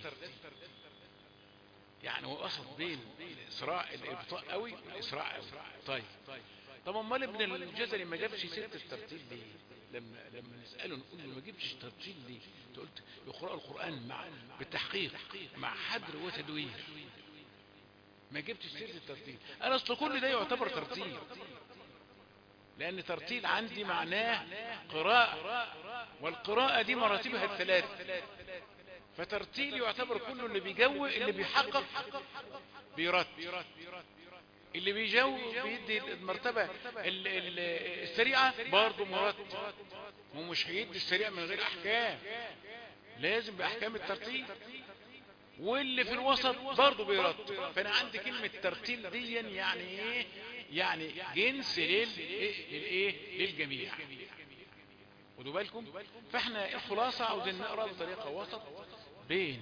يعني هو وسط بين الاسراع الابطاء قوي والاسراع قوي طيب طب امال ابن الجزري ما جابش سيره الترتيب ليه لما لما نساله نقول له ما جبتش ترتيب ليه انت قلت يقرأ القرآن مع بالتحقيق مع حدر وتدوير ما جبتش سيره الترتيب انا اصل كل ده يعتبر ترتيب لان ترتيل عندي معناه قراءة والقراءة دي مراتبها الثلاث فترتيل يعتبر كله اللي بيجو اللي بيحقق بيرتب اللي بيجو بيدي المرتبة السريعة برضه مرتب هو مش هيدي السريع من غير احكام لازم باحكام الترتيب واللي في الوسط برضه بيرتب فانا عندي كلمة ترتيل دي يعني ايه يعني جنس للايه للجميع خدوا بالكم فاحنا الخلاصة عاوزين نقرا بطريقة وسط بين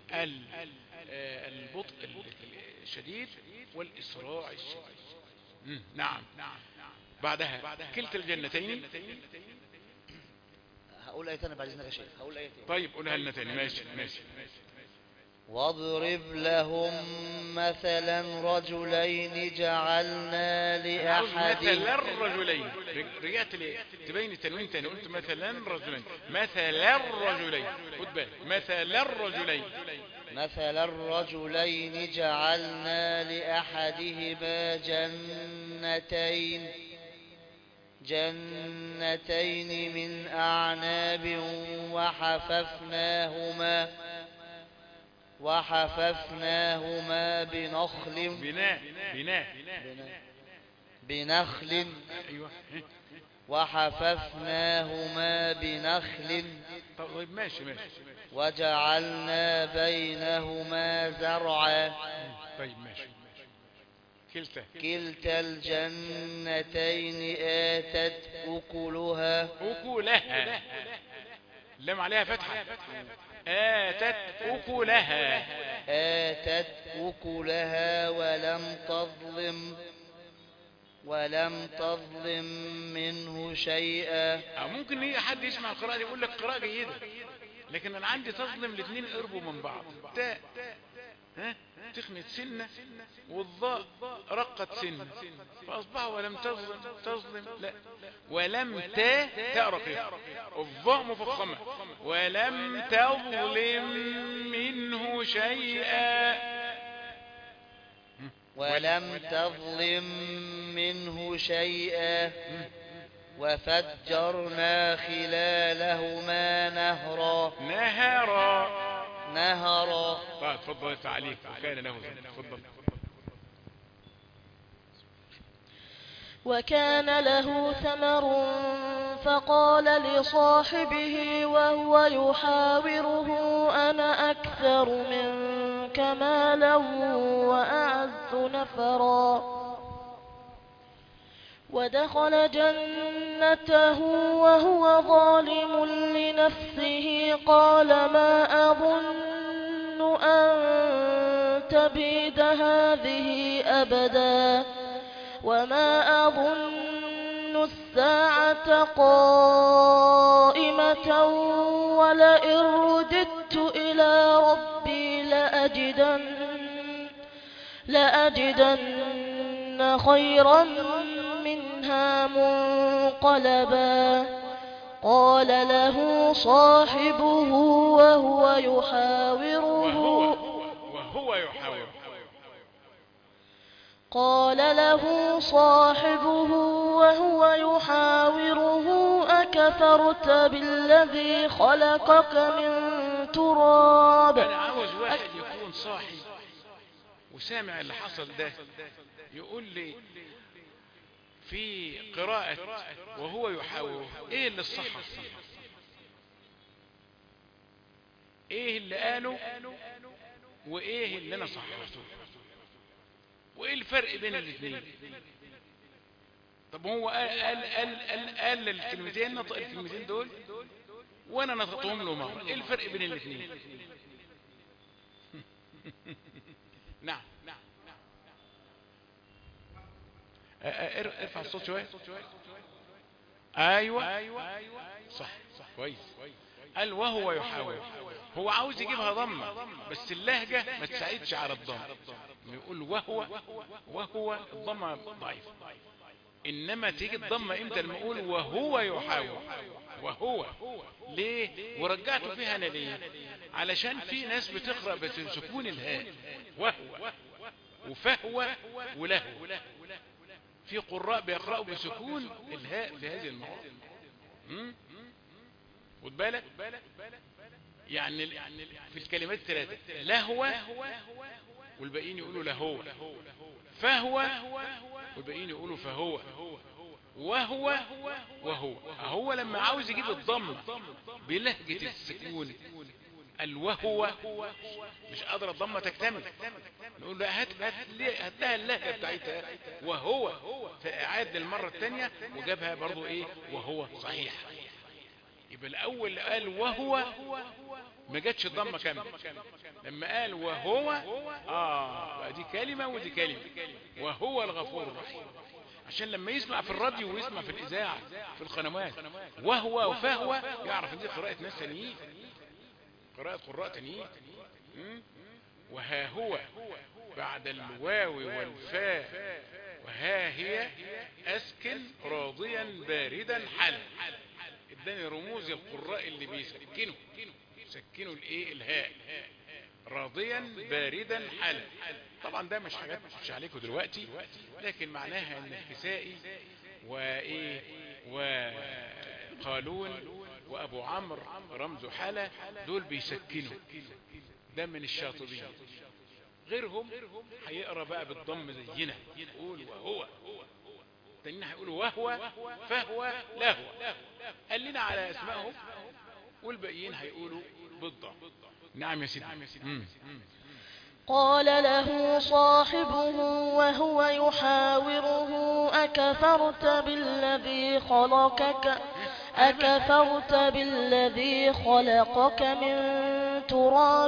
البطء الشديد والإسراع الشديد نعم بعدها كلتا الجنتين هقول آية تانية بعد إذنك يا شيخ هقول آية تانية طيب قولها لنا تاني ماشي ماشي واضرب لهم مثلا رجلين جعلنا لأحد مثلا رجلين رجعت ليه تبين التنوين تاني قلت مثلا رجلين مثلا رجلين خد بالك مثلا رجلين مثل الرجلين جعلنا لأحدهما جنتين جنتين من أعناب وحففناهما وحففناهما بنخل بناء بناء بنخل ايوه وحففناهما بنخل طيب ماشي ماشي وجعلنا بينهما زرعا طيب ماشي كلتا كلتا الجنتين آتت أكلها أكلها لم عليها فتحة آتت أكلها آتت أكلها ولم تظلم ولم تظلم منه شيئا أو ممكن ايه حد يسمع القراءة دي يقول لك قراءة جيدة لكن انا عندي تظلم الاثنين قربوا من بعض تاء ها تخنت سنة والضاء رقت سنة فأصبح ولم تظلم تظلم لا ولم تا تاء رقيقة الضاء مفخمة ولم تظلم منه شيئا ولم تظلم منه شيئا وفجرنا خلالهما نهرا نهرا نهرا طيب تفضل التعليق وكان له ذنب تفضل وكان له ثمر فقال لصاحبه وهو يحاوره أنا أكثر منك منك مالا وأعز نفرا ودخل جنته وهو ظالم لنفسه قال ما أظن أن تبيد هذه أبدا وما أظن الساعة قائمة ولئن رددت إلى ربي لأجدن لأجدن خيرا منها منقلبا قال له صاحبه وهو يحاوره وهو وهو يحاور قال له صاحبه وهو يحاوره أكفرت بالذي خلقك من تراب انا عاوز واحد يكون صاحي وسامع اللي حصل ده يقول لي في قراءة وهو يحاور ايه اللي الصح فيه ايه اللي قاله وايه اللي انا صححته وايه الفرق بين الاثنين طب هو قال قال قال قال, قال الكلمتين نطق الكلمتين دول وانا نطقتهم له معه ايه الفرق بين الاثنين نعم آه، آه، ار- ارفع الصوت شويه ايوه صح صح كويس قال وهو يحاول هو عاوز يجيبها ضمه بس اللهجه ما تساعدش على الضم يقول وهو وهو الضمه ضعيفه انما تيجي الضمه امتى لما اقول وهو يحاول وهو ليه ورجعته فيها انا ليه علشان في ناس بتقرا بسكون الهاء وهو وفهو وله في قراء بيقرأوا بسكون الهاء في هذه المواضع مم؟ خد بالك يعني ال- في الكلمات الثلاثة لهو والباقيين يقولوا لهو فهو والباقيين يقولوا فهو وهو وهو هو لما عاوز يجيب الضمة بلهجة السكون الوهو مش قادر الضمة تكتمل نقول له هات هات ليه- هات لها اللهجة بتاعتها وهو فأعاد للمرة الثانية وجابها برضو ايه وهو صحيح يبقى الأول قال وهو ما جاتش الضمة كاملة لما قال وهو اه بقى دي كلمة ودي كلمة وهو الغفور الرحيم عشان لما يسمع في الراديو ويسمع في الإذاعة في القنوات وهو وفهو يعرف ان دي قراءة ناس تانيين قراءة قراء تانيين مم؟ وها هو بعد الواو والفاء وها هي أسكن راضيا باردا حل اداني رموز القراء اللي بيسكنوا يسكنوا الايه الهاء راضيا باردا حل طبعا ده مش حاجات مش عليكم دلوقتي لكن معناها ان الكسائي وايه وقالون وابو عمرو رمز حالة دول بيسكنوا ده من الشاطبين غيرهم هيقرا بقى بالضم زينا يقول وهو التانيين هيقولوا وهو فهو لهو قال لنا على اسمائهم والباقيين هيقولوا بالضم نعم يا سيدي مم. قال له صاحبه وهو يحاوره أكفرت بالذي خلقك أكفرت بالذي خلقك من تراب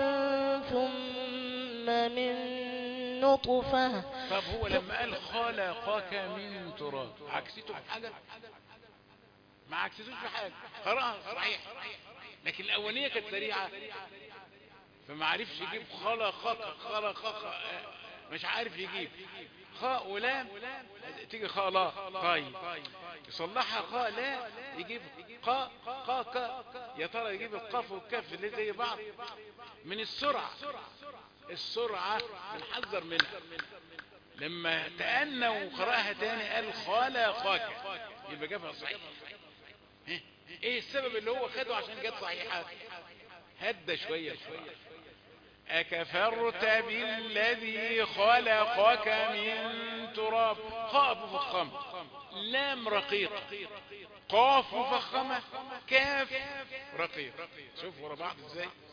ثم من نطفة طب هو لما قال خلقك من تراب عكسته في حاجة ما عكستوش في حاجة قرأها صحيح لكن الأولانية كانت سريعة فما عرفش يجيب خلقك خلقك مش عارف يجيب خاء ولام تيجي خاء لا طيب يصلحها خاء لا يجيب قاء قاء كا يا ترى يجيب القاف والكاف اللي زي بعض من السرعة السرعة بنحذر منها لما تأنى وقرأها تاني قال خلقك يبقى جابها صحيح ها؟ ايه السبب اللي هو خده عشان جت صحيحة هدى شوية القرآن أكفرت بالذي خلقك من تراب خاء مفخمة لام رقيقة قاف مفخمة كاف رقيق شوف ورا بعض ازاي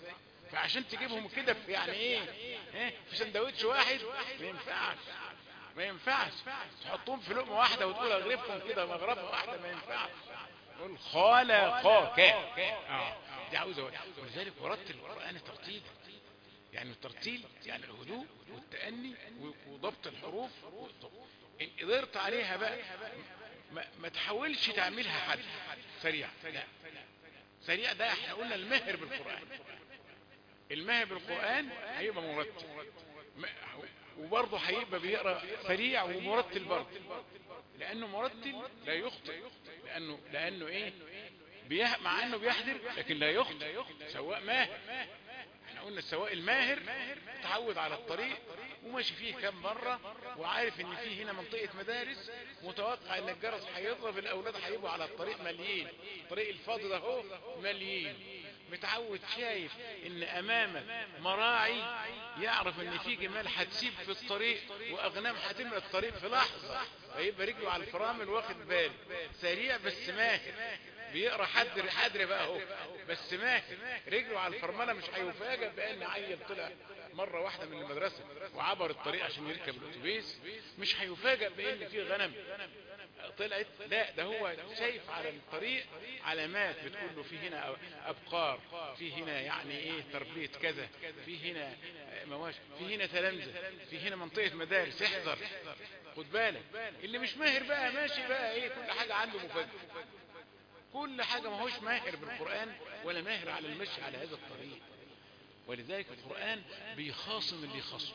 فعشان تجيبهم كده في يعني ايه ايه في سندوتش واحد ما ينفعش ما ينفعش تحطهم في لقمه واحده وتقول اغرفهم كده مغرفه واحده ما ينفعش قول خلقك اه دي عاوزه ولذلك ورتل القران ترتيلا يعني الترتيل يعني الهدوء والتأني وضبط الحروف إن قدرت عليها بقى ما, ما تحاولش تعملها حد سريع لا سريع ده احنا قلنا المهر بالقرآن المهر بالقرآن هيبقى مرتب وبرضه هيبقى بيقرا سريع ومرتل برضه لانه مرتل لا يخطئ لانه لانه ايه بيه مع انه بيحضر لكن لا يخطئ سواء ماهر احنا قلنا السواق الماهر تعود على الطريق وماشي فيه كم مرة وعارف ان فيه هنا منطقة مدارس متوقع ان الجرس هيضرب الاولاد هيبقوا على الطريق مليين الطريق الفاضي ده هو مليين متعود شايف ان امامه مراعي يعرف ان في جمال هتسيب في الطريق واغنام هتملى الطريق في لحظة فيبقى رجله على الفرامل واخد باله سريع بس ماهر بيقرا حدر حدر بقى اهو بس ماهر رجله على الفرمله مش هيفاجئ بان عيل طلع مره واحده من المدرسه وعبر الطريق عشان يركب الاتوبيس مش هيفاجئ بان في غنم طلعت لا ده هو شايف على الطريق علامات بتقول له في هنا ابقار في هنا يعني ايه تربيه كذا في هنا مواشي في هنا تلامذه في هنا منطقه مدارس احذر خد بالك اللي مش ماهر بقى ماشي بقى ايه كل حاجه عنده مفاجاه كل حاجة ما هوش ماهر بالقرآن ولا ماهر على المشي على هذا الطريق ولذلك القرآن بيخاصم اللي يخاصم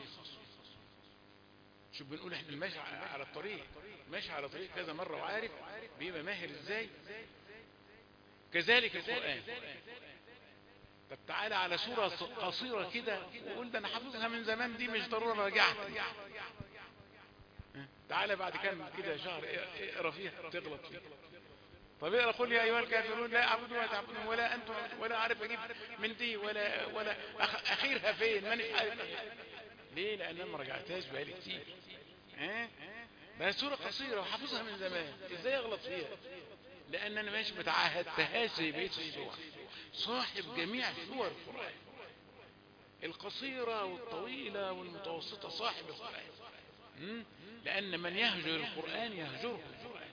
شوف بنقول احنا المشي على الطريق ماشي على طريق كذا مرة وعارف بيبقى ماهر ازاي كذلك القرآن طب تعالى على سورة قصيرة كده وقول ده انا حافظها من زمان دي مش ضرورة راجعها تعالى بعد كام كده شهر اقرا فيها تغلط فيها طب اقرا قل يا ايها الكافرون لا اعبد ما تعبدون ولا انتم ولا عارف اجيب من دي ولا ولا أخ اخيرها فين مانيش عارف ليه لان انا ما رجعتهاش بقالي كتير ها ده سوره قصيره وحافظها من زمان ازاي اغلط فيها لان انا ماشي ما تعهدتهاش زي بقيه السور صاحب جميع سور القران القصيره والطويله والمتوسطه صاحب القران لان من يهجر القران يهجره القران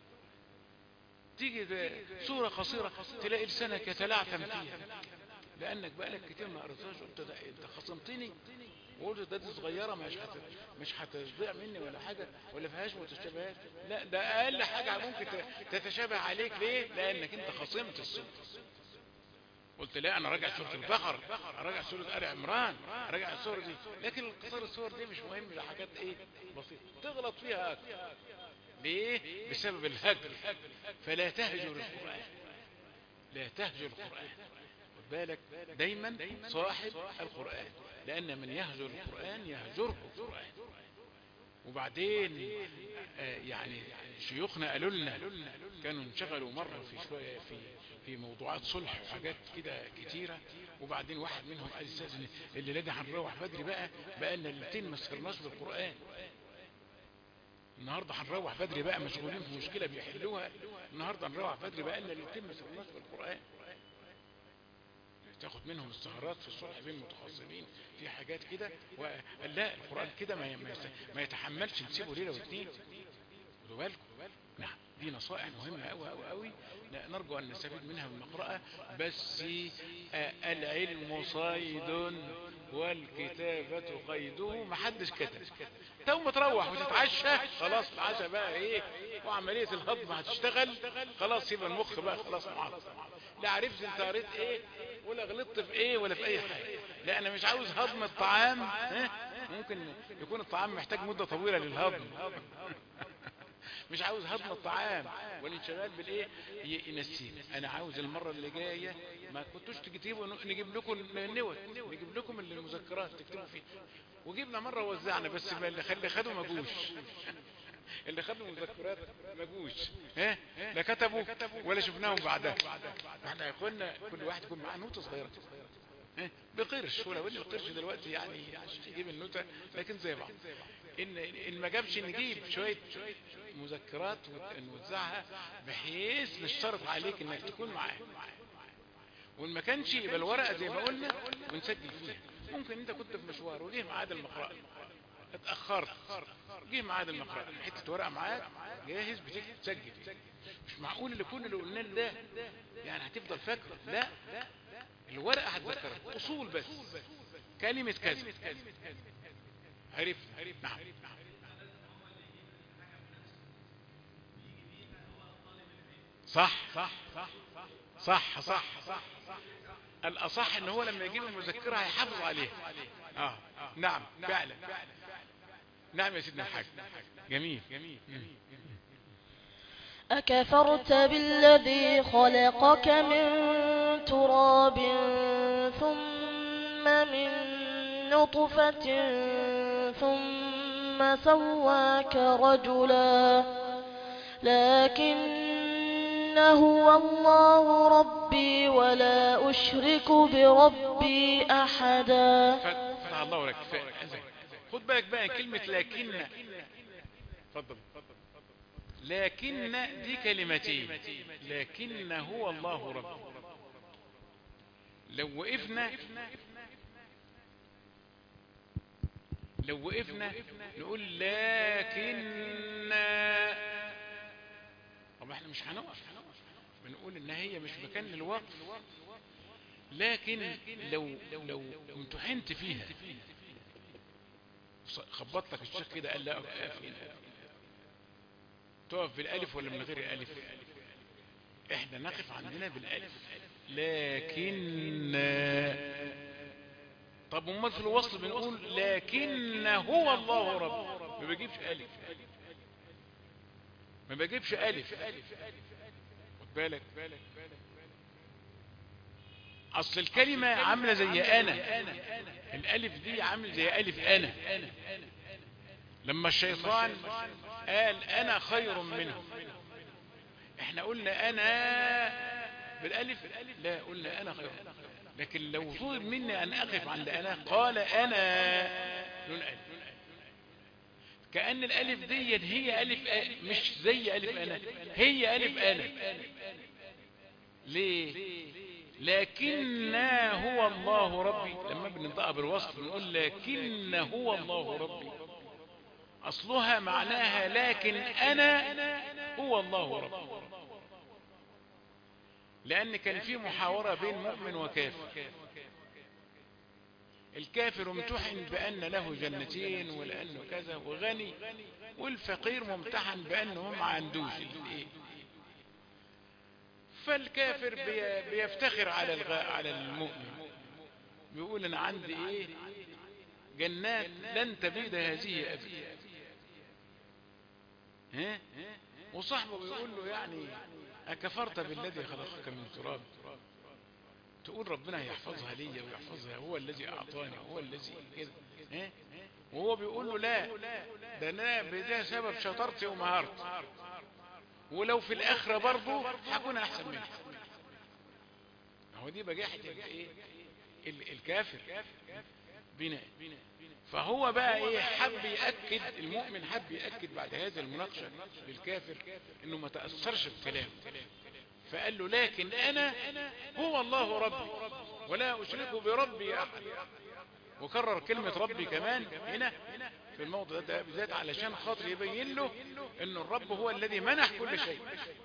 تيجي سورة قصيرة تلاقي لسانك يتلعثم فيها لأنك بقالك كتير ما قريتهاش قلت ده أنت خصمتني وقلت ده دي صغيرة مش هت... مش هتضيع مني ولا حاجة ولا فيهاش متشابهات لا ده أقل حاجة ممكن تتشابه عليك ليه؟ لأنك أنت خصمت السورة قلت لا انا راجع سورة البقرة راجع سورة آل عمران راجع السورة دي لكن القصار السور دي مش مهم ده حاجات ايه بسيطة تغلط فيها اكتر ليه بسبب الهجر فلا تهجر القرآن لا تهجر القرآن خد بالك دايما صاحب القرآن لأن من يهجر القرآن يهجره القرآن وبعدين آه يعني شيوخنا قالوا لنا كانوا انشغلوا مرة في شوية في في موضوعات صلح وحاجات كده كتيرة وبعدين واحد منهم قال استاذن اللي لدي هنروح بدري بقى بقى لنا ليلتين ما سهرناش بالقرآن النهاردة هنروح بدري بقى مشغولين في مشكلة بيحلوها النهاردة هنروح بدري بقى لنا ليلتين ما سهرناش بالقرآن تاخد منهم السهرات في الصلح بين متخاصمين في حاجات كده وقال لا القرآن كده ما ما يتحملش نسيبه ليلة واثنين خدوا بالكم نعم دي نصائح مهمة أوي أوي أوي نرجو أن نستفيد منها من المقرأة بس العلم صيد والكتابة قيده محدش كتب تو ما تروح وتتعشى خلاص العشاء بقى ايه وعملية الهضم هتشتغل خلاص يبقى المخ بقى خلاص معطل لا عرفت انت قريت ايه ولا غلطت في ايه ولا في اي حاجة لا انا مش عاوز هضم الطعام ها ممكن يكون الطعام محتاج مدة طويلة للهضم مش عاوز هضم الطعام والانشغال بالايه ينسينا انا عاوز المرة اللي جاية ما كنتوش تجيبوا نجيب لكم النوت نجيب لكم المذكرات تكتبوا فيه وجبنا مرة وزعنا بس اللي خلي خدوا ما جوش اللي خدوا مذكرات ما جوش ها لا كتبوا ولا شفناهم بعدها احنا يا اخوانا كل واحد يكون معاه نوتة صغيرة ها بقرش ولو ان القرش دلوقتي يعني يجيب النوتة لكن زي بعض ان ان ما جابش نجيب شوية مذكرات ونوزعها بحيث نشترط عليك انك تكون معاه وإن ما كانش يبقى الورقة زي ما قلنا ونسجل فيها ممكن أنت كنت في مشوار وجه ميعاد المقرأة اتأخرت جه ميعاد المقرأة حتة ورقة معاك جاهز بتكتب تسجل مش معقول اللي كل اللي قلناه ده يعني هتفضل فاكره لا الورقة هتذكرك أصول بس كلمة كذا عرفت نعم صح صح صح صح صح صح الأصح ان هو لما يجيب المذكرة هيحافظ عليها اه نعم فعلا نعم يا سيدنا الحاج جميل أكفرت بالذي خلقك من تراب ثم من نطفة ثم سواك رجلا لكن هو الله ربي ولا أشرك بربي أحدا فتح الله لك خد بالك بقى كلمة لكن اتفضل لكن دي كلمتين لكن هو الله رب لو وقفنا لو وقفنا نقول لكن طب احنا مش هنقف بنقول ان هي مش مكان للوقف لكن لو لو امتحنت فيها خبط لك الشيخ كده قال لا اقف تقف بالالف ولا من غير الالف احنا نقف عندنا بالالف لكن طب امال في الوصل بنقول لكن هو الله رب ما بجيبش الف ما بجيبش الف خد بالك اصل الكلمة عاملة زي انا الالف دي عامل زي الف انا لما الشيطان قال انا خير منه احنا قلنا انا بالالف لا قلنا انا خير لكن لو طلب مني ان اقف عند انا قال انا دون الف كأن الالف دي هي الف مش زي الف انا هي الف انا ليه لكن هو الله ربي لما بننطقها بالوصف بنقول لكن هو الله ربي أصلها معناها لكن أنا هو الله رب لأن كان في محاورة بين مؤمن وكافر الكافر امتحن بأن له جنتين ولأنه كذا وغني والفقير ممتحن بأنه ما عندوش الايه فالكافر بيفتخر على على المؤمن بيقول انا عندي ايه جنات لن تبيد هذه ابدا ها وصاحبه بيقول له يعني أكفرت بالذي خلقك من تراب تقول ربنا هيحفظها لي ويحفظها هو الذي أعطاني هو الذي كده ها وهو بيقول له لا ده أنا بده سبب شطارتي ومهارتي ولو في الآخرة برضه هكون أحسن منه هو دي بجاحة الايه الكافر بناء فهو بقى ايه حب يأكد المؤمن حب يأكد بعد هذا المناقشة للكافر انه ما تأثرش بكلامه فقال له لكن انا هو الله ربي ولا اشرك بربي احد وكرر كلمة ربي كمان هنا في الموضع ده بالذات علشان خاطر يبين له ان الرب هو الذي منح كل شيء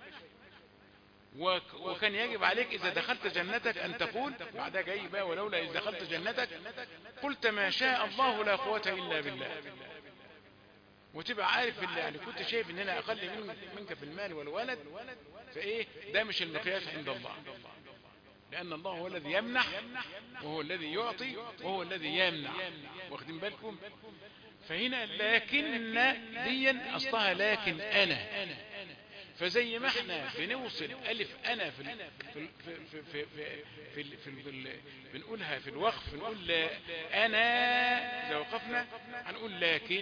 وكان يجب عليك إذا دخلت جنتك أن تقول بعدها جاي بقى ولولا إذا دخلت جنتك قلت ما شاء الله لا قوة إلا بالله وتبقى عارف بالله يعني كنت شايف ان انا اقل منك في المال والولد فايه ده مش المقياس عند الله لان الله هو الذي يمنح وهو الذي يعطي وهو الذي يمنع واخدين بالكم فهنا لكن دي اصلها لكن انا فزي ما احنا بنوصل الف انا في في في في في, في, في, في بنقولها في الوقف بنقول انا اذا وقفنا هنقول لكن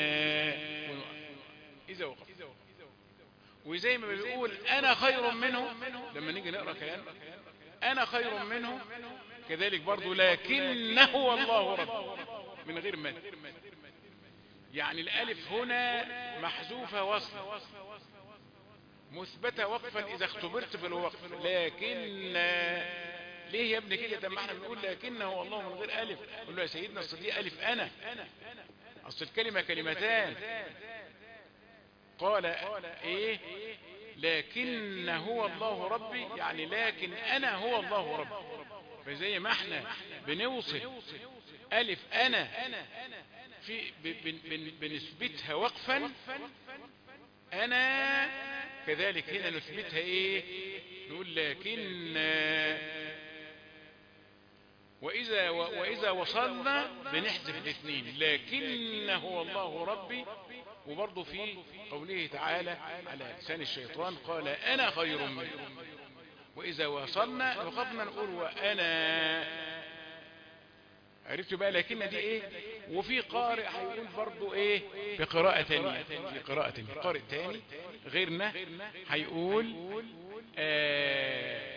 اذا وقفنا وزي ما بيقول انا خير منه لما نيجي نقرا كلام انا خير منه كذلك برضو لكنه الله رب من غير من يعني الالف هنا محذوفه وصل مثبتة وقفا إذا اختبرت في الوقف لكن ليه يا ابني كده طب ما احنا بنقول لكنه هو الله من غير الف قول له يا سيدنا اصل دي الف انا اصل الكلمه كلمتان قال ايه لكن هو الله ربي يعني لكن انا هو الله ربي فزي ما احنا بنوصل الف انا في ب- بن- بن- بنثبتها وقفا انا كذلك هنا نثبتها ايه نقول لكن واذا واذا وصلنا بنحذف الاثنين لكن هو الله ربي وبرضه في قوله تعالى على لسان الشيطان قال انا خير منه واذا وصلنا وقفنا نقول وانا عرفتوا بقى لكن دي ايه وفي قارئ هيقول برضو ايه بقراءة تانية في قراءة تانية قارئ تاني غيرنا هيقول آه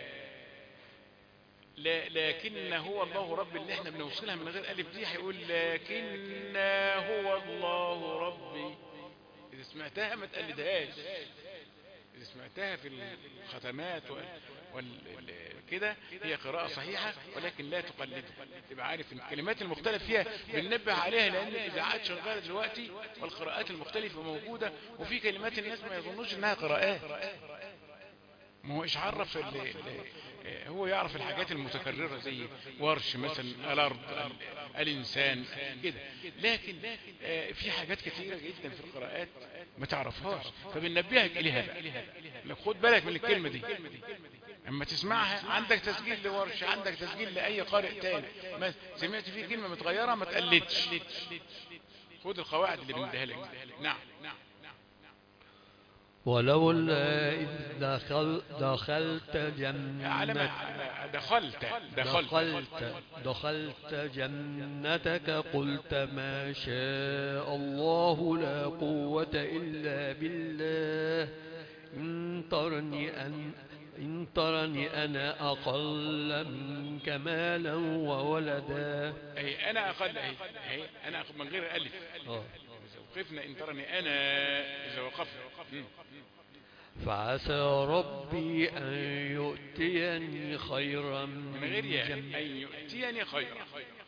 لا لكن هو الله رب اللي احنا بنوصلها من غير الف دي هيقول لكن هو الله ربي اذا سمعتها ما تقلدهاش إذا سمعتها في الختمات وال... وال... ال- كده هي قراءة صحيحة ولكن لا تقلدها تبقى عارف ان الكلمات المختلف فيها بننبه عليها لان الاذاعات شغالة دلوقتي والقراءات المختلفة موجودة وفي كلمات الناس ما يظنوش انها قراءات ما هو ايش عرف ال... ال... هو يعرف الحاجات المتكررة زي ورش مثلا الارض ال... الانسان كده لكن آه، في حاجات كثيرة جدا في القراءات ما تعرفهاش فبننبهك اليها بقى لك خد بالك من الكلمة دي اما تسمعها عندك تسجيل لورش عندك تسجيل لاي قارئ تاني ما سمعت فيه كلمة متغيرة ما تقلدش خد القواعد اللي بنديها لك دي. نعم ولولا إذ دخل دخلت على جنتك ما دخلت دخلت دخلت دخلت جنتك قلت ما شاء الله لا قوة إلا بالله إن ترني أن إن ترني أنا أقل منك مالا وولدا اي انا اقل اهي اهي انا أقل من غير الف آه. اذا وقفنا ان ترني انا اذا وقفنا مم. فعسى ربي أن يؤتيني خيرا من غير ياء جنة ان يؤتيني خيرا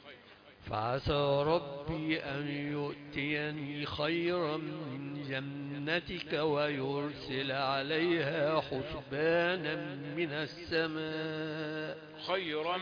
فعسى ربي أن يؤتيني خيرا من جنتك ويرسل عليها حسبانا من السماء خيرا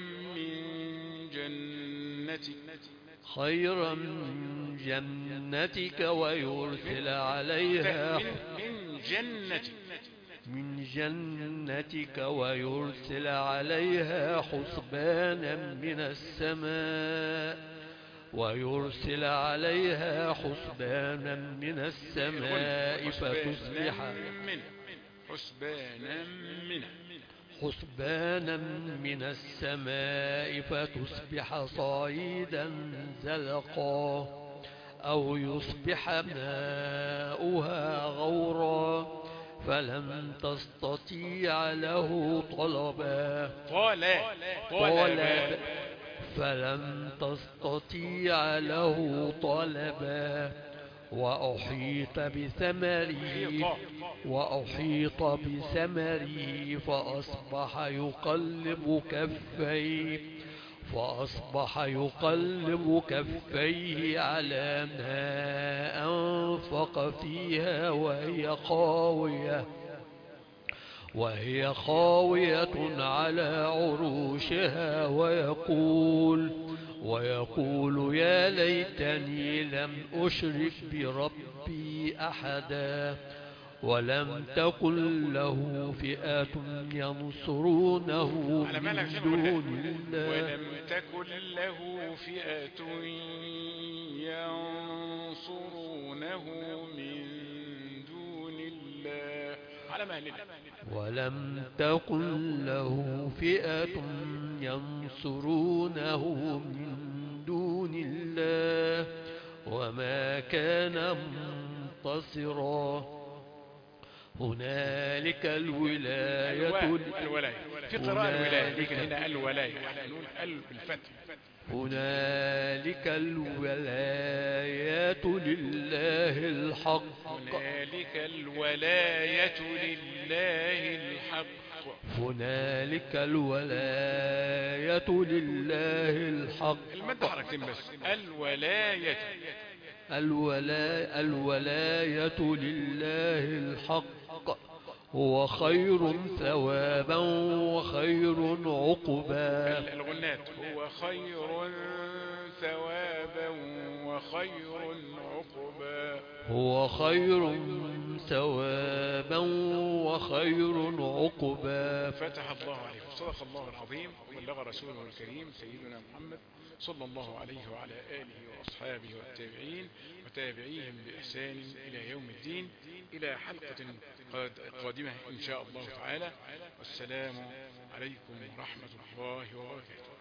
من جنتك خيرا من جنتك ويرسل عليها من من جنتك من جنتك ويرسل عليها حسبانا من السماء ويرسل عليها حسبانا من السماء فتصبح من حسبانا من حسبانا من السماء فتصبح صعيدا زلقا أو يصبح ماؤها غورا فلم تستطيع له طلبا طال طلب فلم تستطيع له طلبا وأحيط بثمره وأحيط بثمره فأصبح يقلب كفيه فأصبح يقلب كفيه على ما أنفق فيها وهي خاوية وهي خاوية على عروشها ويقول ويقول يا ليتني لم أشرك بربي أحدا ولم تكن له فئة ينصرونه على من مالك شنو دون ولا- الله ولم تكن له فئة ينصرونه من دون الله على مهل ولم تكن له فئة ينصرونه من دون الله وما كان منتصرا هنالك الولاية الولاية الولاية في قراءة الولاية لكن هنا الولاية احنا نقول ال بالفتح هنالك الولايات لله الحق هنالك الولاية لله الحق هنالك الولاية لله الحق المادة حركتين بس الولاية الولا الولاية لله الحق هو خير ثوابا وخير عقبا الغنات هو خير ثوابا وخير عقبا هو خير ثوابا وخير عقبا فتح الله عليه صدق الله العظيم وبلغ رسوله الكريم سيدنا محمد صلى الله عليه وعلى آله وأصحابه والتابعين وتابعيهم بإحسان إلى يوم الدين إلى حلقة قاد- قادمة إن شاء الله تعالى والسلام عليكم ورحمة الله وبركاته